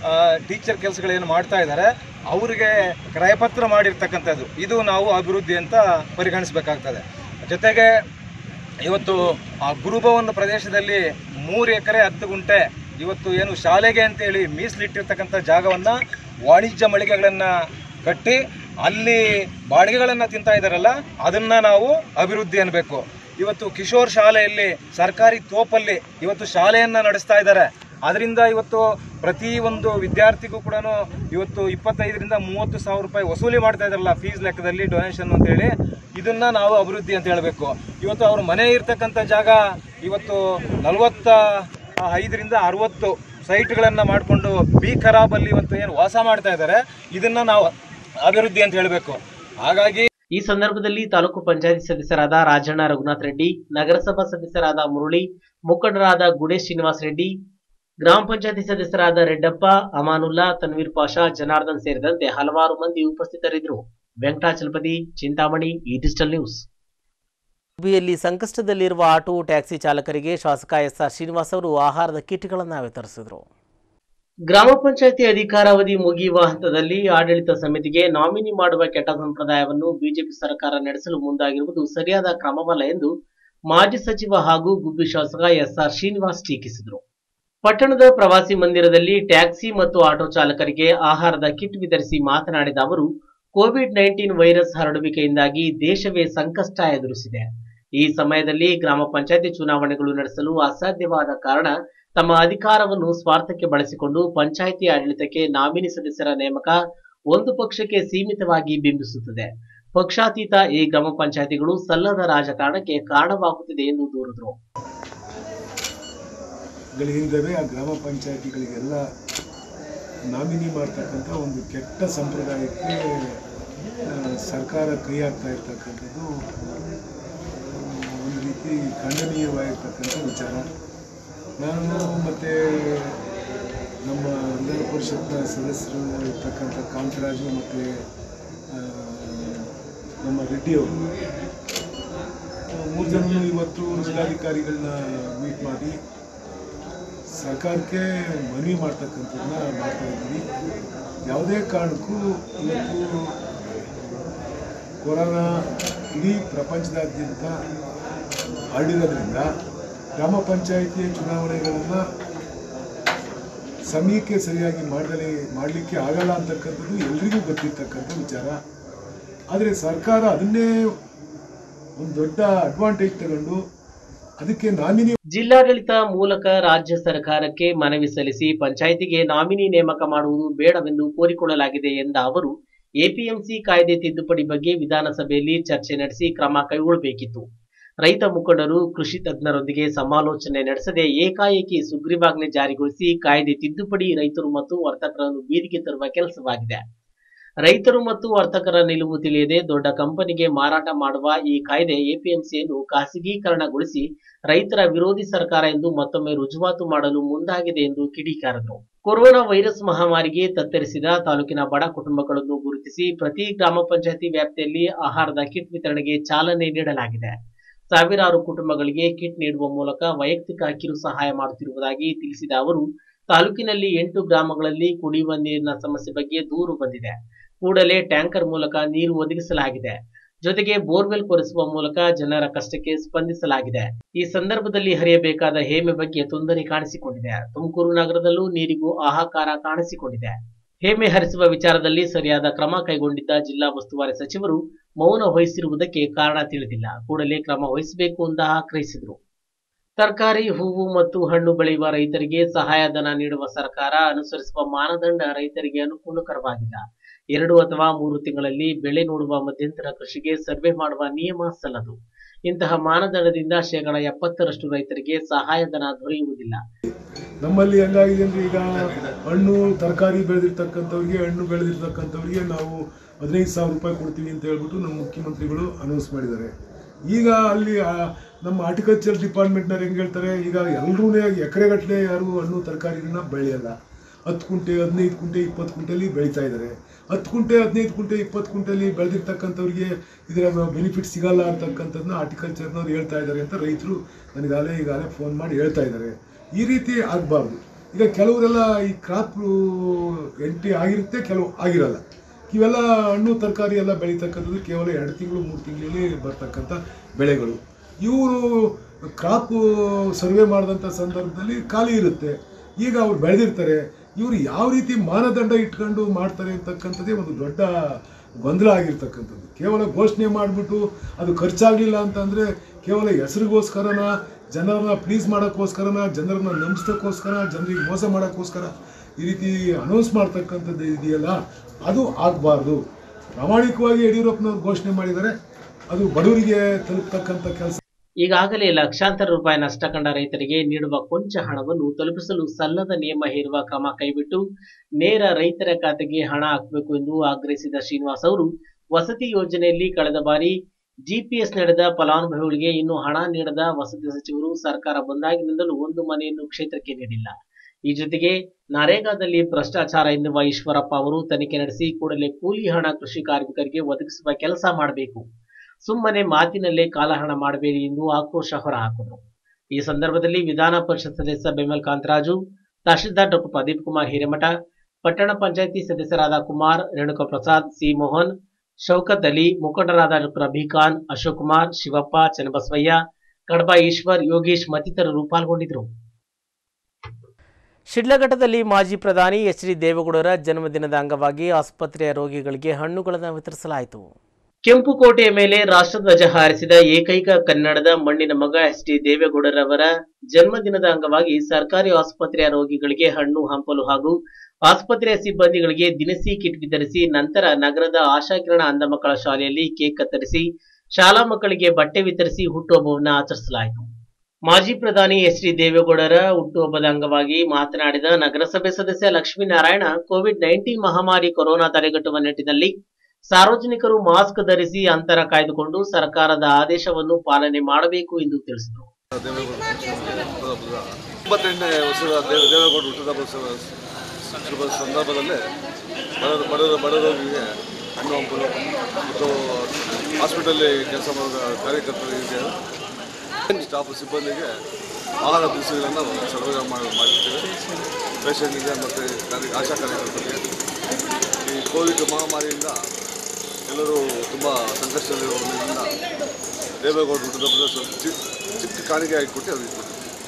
ಟೀಚರ್ ಕೆಲಸಗಳೇನು ಮಾಡ್ತಾ ಇದ್ದಾರೆ ಅವರಿಗೆ ಕ್ರಯಪತ್ರ ಮಾಡಿರ್ತಕ್ಕಂಥದ್ದು ಇದು ನಾವು ಅಭಿವೃದ್ಧಿ ಅಂತ ಪರಿಗಣಿಸಬೇಕಾಗ್ತದೆ ಜೊತೆಗೆ ಇವತ್ತು ಆ ಗುರುಭವನ ಪ್ರದೇಶದಲ್ಲಿ ಮೂರು ಎಕರೆ ಹತ್ತು ಗುಂಟೆ ಇವತ್ತು ಏನು ಶಾಲೆಗೆ ಅಂತೇಳಿ ಮೀಸಲಿಟ್ಟಿರ್ತಕ್ಕಂಥ ಜಾಗವನ್ನು ವಾಣಿಜ್ಯ ಮಳಿಗೆಗಳನ್ನು ಕಟ್ಟಿ ಅಲ್ಲಿ ಬಾಡಿಗೆಗಳನ್ನು ತಿಂತಾ ಇದ್ದಾರಲ್ಲ ಅದನ್ನು ನಾವು ಅಭಿವೃದ್ಧಿ ಅನ್ಬೇಕು ಇವತ್ತು ಕಿಶೋರ್ ಶಾಲೆಯಲ್ಲಿ ಸರ್ಕಾರಿ ತೋಪಲ್ಲಿ ಇವತ್ತು ಶಾಲೆಯನ್ನು ನಡೆಸ್ತಾ ಇದ್ದಾರೆ ಅದರಿಂದ ಇವತ್ತು ಪ್ರತಿ ಒಂದು ವಿದ್ಯಾರ್ಥಿಗೂ ಕೂಡ ಇವತ್ತು ಇಪ್ಪತ್ತೈದರಿಂದ ಮೂವತ್ತು ಸಾವಿರ ರೂಪಾಯಿ ವಸೂಲಿ ಮಾಡ್ತಾ ಇದ್ದಾರಲ್ಲ ಫೀಸ್ ಲೆಕ್ಕದಲ್ಲಿ ಡೊನೇಷನ್ ಅಂತೇಳಿ ಇದನ್ನ ನಾವು ಅಭಿವೃದ್ಧಿ ಅಂತ ಹೇಳಬೇಕು ಇವತ್ತು ಅವ್ರ ಮನೆ ಇರ್ತಕ್ಕಂಥ ಜಾಗ ಇವತ್ತು ನಲವತ್ತ ಐದರಿಂದ ಅರವತ್ತು ಸೈಟ್ಗಳನ್ನು ಮಾಡಿಕೊಂಡು ಬಿ ಖರಾಬಲ್ಲಿ ಇವತ್ತು ಏನು ವಾಸ ಮಾಡ್ತಾ ಇದ್ದಾರೆ ಇದನ್ನ ನಾವು ಅಭಿವೃದ್ಧಿ ಅಂತ ಹೇಳಬೇಕು ಹಾಗಾಗಿ ಈ ಸಂದರ್ಭದಲ್ಲಿ ತಾಲೂಕು ಪಂಚಾಯತಿ ಸದಸ್ಯರಾದ ರಾಜಣ್ಣ ರಘುನಾಥ್ ರೆಡ್ಡಿ ನಗರಸಭಾ ಸದಸ್ಯರಾದ ಮುರಳಿ ಮುಖಂಡರಾದ ಗುಡೇಶ್ ಶ್ರೀನಿವಾಸ್ ರೆಡ್ಡಿ ಗ್ರಾಮ ಪಂಚಾಯತಿ ಸದಸ್ಯರಾದ ರೆಡ್ಡಪ್ಪ ಅಮಾನುಲ್ಲಾ ತನ್ವೀರ್ ಪಾಷಾ ಜನಾರ್ದನ್ ಸೇರಿದಂತೆ ಹಲವಾರು ಮಂದಿ ಉಪಸ್ಥಿತರಿದ್ದರು ವೆಂಕಟಾಚಲಪತಿ ಚಿಂತಾಮಣಿ ಈ ಡಿಜಿಟಲ್ ನ್ಯೂಸ್ ಹುಬ್ಬಿಯಲ್ಲಿ ಸಂಕಷ್ಟದಲ್ಲಿರುವ ಆಟೋ ಟ್ಯಾಕ್ಸಿ ಚಾಲಕರಿಗೆ ಶಾಸಕ ಎಸ್ ಆರ್ ಶ್ರೀನಿವಾಸ್ ಅವರು ಆಹಾರದ ಕಿಟ್ಗಳನ್ನು ವಿತರಿಸಿದರು ಗ್ರಾಮ ಪಂಚಾಯತಿ ಅಧಿಕಾರಾವಧಿ ಮುಗಿಯುವ ಹಂತದಲ್ಲಿ ಆಡಳಿತ ಸಮಿತಿಗೆ ನಾಮಿನಿ ಮಾಡುವ ಕೆಟ್ಟ ಸಂಪ್ರದಾಯವನ್ನು ಬಿಜೆಪಿ ಸರ್ಕಾರ ನಡೆಸಲು ಮುಂದಾಗಿರುವುದು ಸರಿಯಾದ ಕ್ರಮವಲ್ಲ ಎಂದು ಮಾಜಿ ಸಚಿವ ಹಾಗೂ ಗುಬ್ಬಿ ಶಾಸಕ ಎಸ್ಆರ್ ಶ್ರೀನಿವಾಸ್ ಟೀಕಿಸಿದರು ಪಟ್ಟಣದ ಪ್ರವಾಸಿ ಮಂದಿರದಲ್ಲಿ ಟ್ಯಾಕ್ಸಿ ಮತ್ತು ಆಟೋ ಚಾಲಕರಿಗೆ ಆಹಾರದ ಕಿಟ್ ವಿತರಿಸಿ ಮಾತನಾಡಿದ ಅವರು ಕೋವಿಡ್ ನೈನ್ಟೀನ್ ವೈರಸ್ ಹರಡುವಿಕೆಯಿಂದಾಗಿ ದೇಶವೇ ಸಂಕಷ್ಟ ಎದುರಿಸಿದೆ ಈ ಸಮಯದಲ್ಲಿ ಗ್ರಾಮ ಪಂಚಾಯತಿ ಚುನಾವಣೆಗಳು ನಡೆಸಲು ಅಸಾಧ್ಯವಾದ ಕಾರಣ ತಮ್ಮ ಅಧಿಕಾರವನ್ನು ಸ್ವಾರ್ಥಕ್ಕೆ ಬಳಸಿಕೊಂಡು ಪಂಚಾಯಿತಿ ಆಡಳಿತಕ್ಕೆ ನಾಮಿನಿ ಸದಸ್ಯರ ನೇಮಕ ಒಂದು ಪಕ್ಷಕ್ಕೆ ಸೀಮಿತವಾಗಿ ಬಿಂಬಿಸುತ್ತದೆ ಪಕ್ಷಾತೀತ ಈ ಗ್ರಾಮ ಪಂಚಾಯಿತಿಗಳು ಸಲ್ಲದ ರಾಜಕಾರಣಕ್ಕೆ ಕಾರಣವಾಗುತ್ತಿದೆ ಎಂದು ದೂರಿದರು ಗಳಿಂದಲೇ ಆ ಗ್ರಾಮ ಪಂಚಾಯತಿಗಳಿಗೆಲ್ಲ ನಾಮಿನಿ ಮಾಡ್ತಕ್ಕಂಥ ಒಂದು ಕೆಟ್ಟ ಸಂಪ್ರದಾಯಕ್ಕೆ ಆ, ಸರ್ಕಾರ ಕೈ ಹಾಕ್ತಾ ಇರ್ತಕ್ಕಂಥದ್ದು ಆ, ಒಂದು ರೀತಿ ಖಂಡನೀಯವಾಗಿರ್ತಕ್ಕಂಥ ವಿಚಾರ ನಾನು ಮತ್ತು ನಮ್ಮ ವಿಧಾನ ಪರಿಷತ್ನ ಸದಸ್ಯರು ಇರ್ತಕ್ಕಂಥ ಕಾಂತರಾಜು ಮತ್ತು ನಮ್ಮ ರೆಡ್ಡಿಯವರು ಮೂರು ಜನ ಇವತ್ತು ಜಿಲ್ಲಾಧಿಕಾರಿಗಳನ್ನ ಮೀಟ್ ಮಾಡಿ ಸರ್ಕಾರಕ್ಕೆ ಮನವಿ ಮಾಡ್ತಕ್ಕಂಥದ್ದನ್ನ ಮಾಡ್ತಾ ಇದ್ದೀವಿ ಯಾವುದೇ ಕಾರಣಕ್ಕೂ ಇವತ್ತು ಕೊರೋನಾ ಇಡೀ ಪ್ರಪಂಚದಾದ್ಯಂತ ಹರಡಿರೋದ್ರಿಂದ ಗ್ರಾಮ ಪಂಚಾಯಿತಿಯ ಚುನಾವಣೆಗಳನ್ನು ಸಮಯಕ್ಕೆ ಸರಿಯಾಗಿ ಮಾಡದಲೇ ಮಾಡಲಿಕ್ಕೆ ಆಗಲ್ಲ ಅಂತಕ್ಕಂಥದ್ದು ಎಲ್ರಿಗೂ ಗೊತ್ತಿರ್ತಕ್ಕಂಥ ವಿಚಾರ ಆದರೆ ಸರ್ಕಾರ ಅದನ್ನೇ ಒಂದು ದೊಡ್ಡ ಅಡ್ವಾಂಟೇಜ್ ತಗೊಂಡು ಅದಕ್ಕೆ ನಾಮಿನಿ ಜಿಲ್ಲಾಡಳಿತ ಮೂಲಕ ರಾಜ್ಯ ಸರ್ಕಾರಕ್ಕೆ ಮನವಿ ಸಲ್ಲಿಸಿ ಪಂಚಾಯಿತಿಗೆ ನಾಮಿನಿ ನೇಮಕ ಮಾಡುವುದು ಬೇಡವೆಂದು ಕೋರಿಕೊಳ್ಳಲಾಗಿದೆ ಎಂದ ಅವರು ಎಪಿಎಂಸಿ ಕಾಯ್ದೆ ತಿದ್ದುಪಡಿ ಬಗ್ಗೆ ವಿಧಾನಸಭೆಯಲ್ಲಿ ಚರ್ಚೆ ನಡೆಸಿ ಕ್ರಮ ಕೈಗೊಳ್ಳಬೇಕಿತ್ತು ರೈತ ಮುಖಂಡರು ಕೃಷಿ ತಜ್ಞರೊಂದಿಗೆ ಸಮಾಲೋಚನೆ ನಡೆಸದೆ ಏಕಾಏಕಿ ಸುಗ್ರೀವಾಜ್ಞೆ ಜಾರಿಗೊಳಿಸಿ ಕಾಯ್ದೆ ತಿದ್ದುಪಡಿ ರೈತರು ಮತ್ತು ವರ್ತಕರನ್ನು ಬೀದಿಗೆ ತರುವ ಕೆಲಸವಾಗಿದೆ ರೈತರು ಮತ್ತು ವರ್ತಕರ ನಿಲುವು ತಿಳಿಯದೆ ದೊಡ್ಡ ಕಂಪನಿಗೆ ಮಾರಾಟ ಮಾಡುವ ಈ ಕಾಯ್ದೆ ಎಪಿಎಂಸಿಯನ್ನು ಖಾಸಗೀಕರಣಗೊಳಿಸಿ ರೈತರ ವಿರೋಧಿ ಸರ್ಕಾರ ಎಂದು ಮತ್ತೊಮ್ಮೆ ರುಜುವಾತು ಮಾಡಲು ಮುಂದಾಗಿದೆ ಎಂದು ಕಿಡಿಕಾರದರು ಕೊರೋನಾ ವೈರಸ್ ಮಹಾಮಾರಿಗೆ ತತ್ತರಿಸಿದ ತಾಲೂಕಿನ ಬಡ ಕುಟುಂಬಗಳನ್ನು ಗುರುತಿಸಿ ಪ್ರತಿ ಗ್ರಾಮ ಪಂಚಾಯತಿ ವ್ಯಾಪ್ತಿಯಲ್ಲಿ ಆಹಾರದ ಕಿಟ್ ವಿತರಣೆಗೆ ಚಾಲನೆ ನೀಡಲಾಗಿದೆ ಸಾವಿರಾರು ಕುಟುಂಬಗಳಿಗೆ ಕಿಟ್ ನೀಡುವ ಮೂಲಕ ವೈಯಕ್ತಿಕ ಕಿರು ಸಹಾಯ ಮಾಡುತ್ತಿರುವುದಾಗಿ ತಿಳಿಸಿದ ಅವರು ತಾಲೂಕಿನಲ್ಲಿ ಎಂಟು ಗ್ರಾಮಗಳಲ್ಲಿ ಕುಡಿಯುವ ನೀರಿನ ಸಮಸ್ಯೆ ಬಗ್ಗೆ ದೂರು ಬಂದಿದೆ ಕೂಡಲೇ ಟ್ಯಾಂಕರ್ ಮೂಲಕ ನೀರು ಒದಗಿಸಲಾಗಿದೆ ಜೊತೆಗೆ ಬೋರ್ವೆಲ್ ಕೊರೆಸುವ ಮೂಲಕ ಜನರ ಕಷ್ಟಕ್ಕೆ ಸ್ಪಂದಿಸಲಾಗಿದೆ ಈ ಸಂದರ್ಭದಲ್ಲಿ ಹರಿಯಬೇಕಾದ ಹೇಮೆ ಬಗ್ಗೆ ತೊಂದರೆ ಕಾಣಿಸಿಕೊಂಡಿದೆ ತುಮಕೂರು ನಗರದಲ್ಲೂ ನೀರಿಗೂ ಹಾಹಾಕಾರ ಕಾಣಿಸಿಕೊಂಡಿದೆ ಹೇಮೆ ಹರಿಸುವ ವಿಚಾರದಲ್ಲಿ ಸರಿಯಾದ ಕ್ರಮ ಕೈಗೊಂಡಿದ್ದ ಜಿಲ್ಲಾ ಉಸ್ತುವಾರಿ ಸಚಿವರು ಮೌನ ವಹಿಸಿರುವುದಕ್ಕೆ ಕಾರಣ ತಿಳಿದಿಲ್ಲ ಕೂಡಲೇ ಕ್ರಮ ವಹಿಸಬೇಕು ಅಂತ ಆಗ್ರಹಿಸಿದರು ತರಕಾರಿ ಹೂವು ಮತ್ತು ಹಣ್ಣು ಬೆಳೆಯುವ ರೈತರಿಗೆ ಸಹಾಯಧನ ನೀಡುವ ಸರ್ಕಾರ ಅನುಸರಿಸುವ ಮಾನದಂಡ ರೈತರಿಗೆ ಅನುಕೂಲಕರವಾಗಿಲ್ಲ ಎರಡು ಅಥವಾ ಮೂರು ತಿಂಗಳಲ್ಲಿ ಬೆಳೆ ನೋಡುವ ಮಧ್ಯಂತರ ಕೃಷಿಗೆ ಸರ್ವೆ ಮಾಡುವ ನಿಯಮ ಸಲ್ಲದು ಇಂತಹ ಮಾನದಂಡದಿಂದ ಶೇಕಡ ಎಪ್ಪತ್ತರಷ್ಟು ರೈತರಿಗೆ ಸಹಾಯಧನ ದೊರೆಯುವುದಿಲ್ಲ ನಮ್ಮಲ್ಲಿ ಹೆಂಗಾಗಿದೆ ಅಂದ್ರೆ ಈಗ ಹಣ್ಣು ತರಕಾರಿ ಬೆಳೆದಿರ್ತಕ್ಕಂಥವ್ರಿಗೆ ಹಣ್ಣು ಬೆಳೆದಿರ್ತಕ್ಕಂಥವ್ರಿಗೆ ನಾವು ಹದಿನೈದು ಸಾವಿರ ರೂಪಾಯಿ ಕೊಡ್ತೀವಿ ಅಂತ ಹೇಳ್ಬಿಟ್ಟು ನಮ್ಮ ಮುಖ್ಯಮಂತ್ರಿಗಳು ಅನೌನ್ಸ್ ಮಾಡಿದ್ದಾರೆ ಈಗ ಅಲ್ಲಿ ಆ, ನಮ್ಮ ಹಾರ್ಟಿಕಲ್ಚರ್ ಡಿಪಾರ್ಟ್ಮೆಂಟ್ನವ್ರು ಹೆಂಗೆ ಹೇಳ್ತಾರೆ ಈಗ ಎಲ್ಲರೂ ಎಕರೆಗಟ್ಟಲೆ ಯಾರು ಹಣ್ಣು ತರಕಾರಿಗಳನ್ನ ಬೆಳೆಯಲ್ಲ ಹತ್ತು ಕುಂಟೆ ಹದಿನೈದು ಕುಂಟೆ ಇಪ್ಪತ್ತು ಕುಂಟೆಲಿ ಬೆಳೀತಾ ಇದ್ದಾರೆ ಹತ್ತು ಕುಂಟೆ ಹದಿನೈದು ಕುಂಟೆ ಇಪ್ಪತ್ತು ಕುಂಟೆಲಿ ಬೆಳೆದಿರ್ತಕ್ಕಂಥವ್ರಿಗೆ ಇದರ ಬೆನಿಫಿಟ್ ಸಿಗಲ್ಲ ಅಂತಕ್ಕಂಥದ್ದನ್ನ ಹಾರ್ಟಿಕಲ್ಚರ್ನವ್ರು ಹೇಳ್ತಾ ಇದ್ದಾರೆ ಅಂತ ರೈತರು ನನಗಾಲೇ ಈಗಾಲೇ ಫೋನ್ ಮಾಡಿ ಹೇಳ್ತಾ ಇದ್ದಾರೆ ಈ ರೀತಿ ಆಗಬಾರ್ದು ಈಗ ಕೆಲವರೆಲ್ಲ ಈ ಕ್ರಾಪ್ ಎಂಟ್ರಿ ಆಗಿರುತ್ತೆ ಕೆಲವು ಆಗಿರಲ್ಲ ಇವೆಲ್ಲ ಹಣ್ಣು ತರಕಾರಿ ಎಲ್ಲ ಬೆಳೀತಕ್ಕಂಥದ್ದು ಕೇವಲ ಎರಡು ತಿಂಗಳು ಮೂರು ತಿಂಗಳಲ್ಲಿ ಬರ್ತಕ್ಕಂಥ ಬೆಳೆಗಳು ಇವರು ಕ್ರಾಪ್ ಸರ್ವೆ ಮಾಡಿದಂಥ ಸಂದರ್ಭದಲ್ಲಿ ಖಾಲಿ ಇರುತ್ತೆ ಈಗ ಅವ್ರು ಬೆಳೆದಿರ್ತಾರೆ ಇವರು ಯಾವ ರೀತಿ ಮಾನದಂಡ ಇಟ್ಕೊಂಡು ಮಾಡ್ತಾರೆ ಅಂತಕ್ಕಂಥದ್ದೇ ಒಂದು ದೊಡ್ಡ ಗೊಂದಲ ಆಗಿರ್ತಕ್ಕಂಥದ್ದು ಕೇವಲ ಘೋಷಣೆ ಮಾಡಿಬಿಟ್ಟು ಅದು ಖರ್ಚಾಗಲಿಲ್ಲ ಅಂತಂದರೆ ಕೇವಲ ಹೆಸರಿಗೋಸ್ಕರನ ಜನರನ್ನ ಪ್ಲೀಸ್ ಮಾಡೋಕ್ಕೋಸ್ಕರನ ಜನರನ್ನ ನಂಬಿಸೋಕ್ಕೋಸ್ಕರ ಜನರಿಗೆ ಮೋಸ ಮಾಡೋಕ್ಕೋಸ್ಕರ ಈ ರೀತಿ ಅನೌನ್ಸ್ ಮಾಡ್ತಕ್ಕಂಥದ್ದು ಇದೆಯಲ್ಲ ಅದು ಆಗಬಾರ್ದು ಪ್ರಾಮಾಣಿಕವಾಗಿ ಯಡಿಯೂರಪ್ಪನವ್ರು ಘೋಷಣೆ ಮಾಡಿದ್ದಾರೆ ಅದು ಬಡವರಿಗೆ ತಲುಪ್ತಕ್ಕಂಥ ಕೆಲಸ ಈಗಾಗಲೇ ಲಕ್ಷಾಂತರ ರೂಪಾಯಿ ನಷ್ಟ ಕಂಡ ರೈತರಿಗೆ ನೀಡುವ ಕೊಂಚ ಹಣವನ್ನು ತಲುಪಿಸಲು ಸಲ್ಲದ ನಿಯಮ ಹೇರುವ ಕ್ರಮ ಕೈಬಿಟ್ಟು ನೇರ ರೈತರ ಖಾತೆಗೆ ಹಣ ಹಾಕಬೇಕು ಎಂದು ಆಗ್ರಹಿಸಿದ ಶ್ರೀನಿವಾಸ್ ಅವರು ವಸತಿ ಯೋಜನೆಯಲ್ಲಿ ಕಳೆದ ಬಾರಿ ಜಿಪಿಎಸ್ ನಡೆದ ಫಲಾನುಭವಿಗಳಿಗೆ ಇನ್ನು ಹಣ ನೀಡದ ವಸತಿ ಸಚಿವರು ಸರ್ಕಾರ ಬಂದಾಗಿನಿಂದಲೂ ಒಂದು ಮನೆಯನ್ನು ಕ್ಷೇತ್ರಕ್ಕೆ ನೀಡಿಲ್ಲ ಈ ಜೊತೆಗೆ ನರೇಗಾದಲ್ಲಿ ಭ್ರಷ್ಟಾಚಾರ ಎನ್ನುವ ಈಶ್ವರಪ್ಪ ಅವರು ತನಿಖೆ ನಡೆಸಿ ಕೂಡಲೇ ಕೂಲಿ ಹಣ ಕೃಷಿ ಕಾರ್ಮಿಕರಿಗೆ ಒದಗಿಸುವ ಕೆಲಸ ಮಾಡಬೇಕು ಸುಮ್ಮನೆ ಮಾತಿನಲ್ಲೇ ಕಾಲಹರಣ ಮಾಡಬೇಡಿ ಎಂದು ಆಕ್ರೋಶ ಹೊರಹಾಕಿದರು ಈ ಸಂದರ್ಭದಲ್ಲಿ ವಿಧಾನ ಪರಿಷತ್ ಸದಸ್ಯ ಬೆಮಲ್ ಕಾಂತರಾಜು ತಹಶೀಲ್ದಾರ್ ಡಾಕ್ಟರ್ ಪ್ರದೀಪ್ ಕುಮಾರ್ ಹಿರೇಮಠ ಪಟ್ಟಣ ಪಂಚಾಯಿತಿ ಸದಸ್ಯರಾದ ಕುಮಾರ್ ರೇಣುಕಾ ಪ್ರಸಾದ್ ಸಿ ಮೋಹನ್ ಶೌಕತ್ ಅಲಿ ಮುಖಂಡರಾದ ಡಾಕ್ಟರ್ ಅಭಿಖಾನ್ ಅಶೋಕ್ ಕುಮಾರ್ ಶಿವಪ್ಪ ಚನ್ನಬಸವಯ್ಯ ಕಡಬ ಈಶ್ವರ್ ಯೋಗೇಶ್ ಮತ್ತಿತರರು ಪಾಲ್ಗೊಂಡಿದ್ದರು ಶಿಡ್ಲಘಟ್ಟದಲ್ಲಿ ಮಾಜಿ ಪ್ರಧಾನಿ ಎಚ್ ಡಿ ದೇವೇಗೌಡರ ಜನ್ಮದಿನದ ಅಂಗವಾಗಿ ಆಸ್ಪತ್ರೆಯ ರೋಗಿಗಳಿಗೆ ಹಣ್ಣುಗಳನ್ನು ವಿತರಿಸಲಾಯಿತು ಕೆಂಪುಕೋಟೆಯ ಮೇಲೆ ರಾಷ್ಟ್ರಧ್ವಜ ಹಾರಿಸಿದ ಏಕೈಕ ಕನ್ನಡದ ಮಣ್ಣಿನ ಮಗ ಎಚ್ ಡಿ ದೇವೇಗೌಡರವರ ಜನ್ಮದಿನದ ಅಂಗವಾಗಿ ಸರ್ಕಾರಿ ಆಸ್ಪತ್ರೆಯ ರೋಗಿಗಳಿಗೆ ಹಣ್ಣು ಹಂಪಲು ಹಾಗೂ ಆಸ್ಪತ್ರೆಯ ಸಿಬ್ಬಂದಿಗಳಿಗೆ ದಿನಸಿ ಕಿಟ್ ವಿತರಿಸಿ ನಂತರ ನಗರದ ಆಶಾಕಿರಣ ಅಂಧ ಮಕ್ಕಳ ಶಾಲೆಯಲ್ಲಿ ಕೇಕ್ ಕತ್ತರಿಸಿ ಶಾಲಾ ಮಕ್ಕಳಿಗೆ ಬಟ್ಟೆ ವಿತರಿಸಿ ಹುಟ್ಟುಹಬ್ಬವನ್ನು ಆಚರಿಸಲಾಯಿತು ಮಾಜಿ ಪ್ರಧಾನಿ ಎಚ್ ಡಿ ದೇವೇಗೌಡರ ಹುಟ್ಟುಹಬ್ಬದ ಅಂಗವಾಗಿ ಮಾತನಾಡಿದ ನಗರಸಭೆ ಸದಸ್ಯ ಲಕ್ಷ್ಮೀನಾರಾಯಣ ಕೋವಿಡ್ ನೈನ್ಟೀನ್ ಮಹಾಮಾರಿ ಕೊರೋನಾ ತಡೆಗಟ್ಟುವ ನಿಟ್ಟಿನಲ್ಲಿ ಸಾರ್ವಜನಿಕರು ಮಾಸ್ಕ್ ಧರಿಸಿ ಅಂತರ ಕಾಯ್ದುಕೊಂಡು ಸರ್ಕಾರದ ಆದೇಶವನ್ನು ಪಾಲನೆ ಮಾಡಬೇಕು ಎಂದು ತಿಳಿಸಿದರು ಒಂಬತ್ತೆಂಟನೇ ವರ್ಷದ ದೇವ ದೇವೇಗೌಡ ಹುಟ್ಟಿದ ಶುಭ ಸಂದರ್ಭದಲ್ಲಿ ಬಡ ಬಡವರ ಬಡವರಿಗೆ ಹಣ್ಣು ಹಂಪಲು ಮತ್ತು ಹಾಸ್ಪಿಟಲ್ಲಿ ಕೆಲಸ ಮಾಡುವ ಕಾರ್ಯಕರ್ತರಿಗೆ ಸ್ಟಾಫ್ ಸಿಬ್ಬಂದಿಗೆ ಆಹಾರ ದಿನಸಿಗಳನ್ನು ಸರಬರಾಜು ಮಾಡಿ ಮಾಡಿರ್ತೇವೆ ಪೇಷಂಟ್ಗೆ ಮತ್ತು ಕಾರ್ಯ ಆಶಾ ಕಾರ್ಯಕರ್ತರಿಗೆ ಈ ಕೋವಿಡ್ ಮಹಾಮಾರಿಯಿಂದ ಎಲ್ಲರೂ ತುಂಬ ಸಂಕಷ್ಟದಲ್ಲಿರುವುದರಿಂದ ದೇವೇಗೌಡ ಹುಟ್ಟಿದ ಚಿಕ್ಕ ಚಿಕ್ಕ ಕಾಣಿಕೆ ಆಗಿಕೊಟ್ಟು ಅವರಿಗೆ ಕೊಟ್ಟಿದ್ದೀವಿ.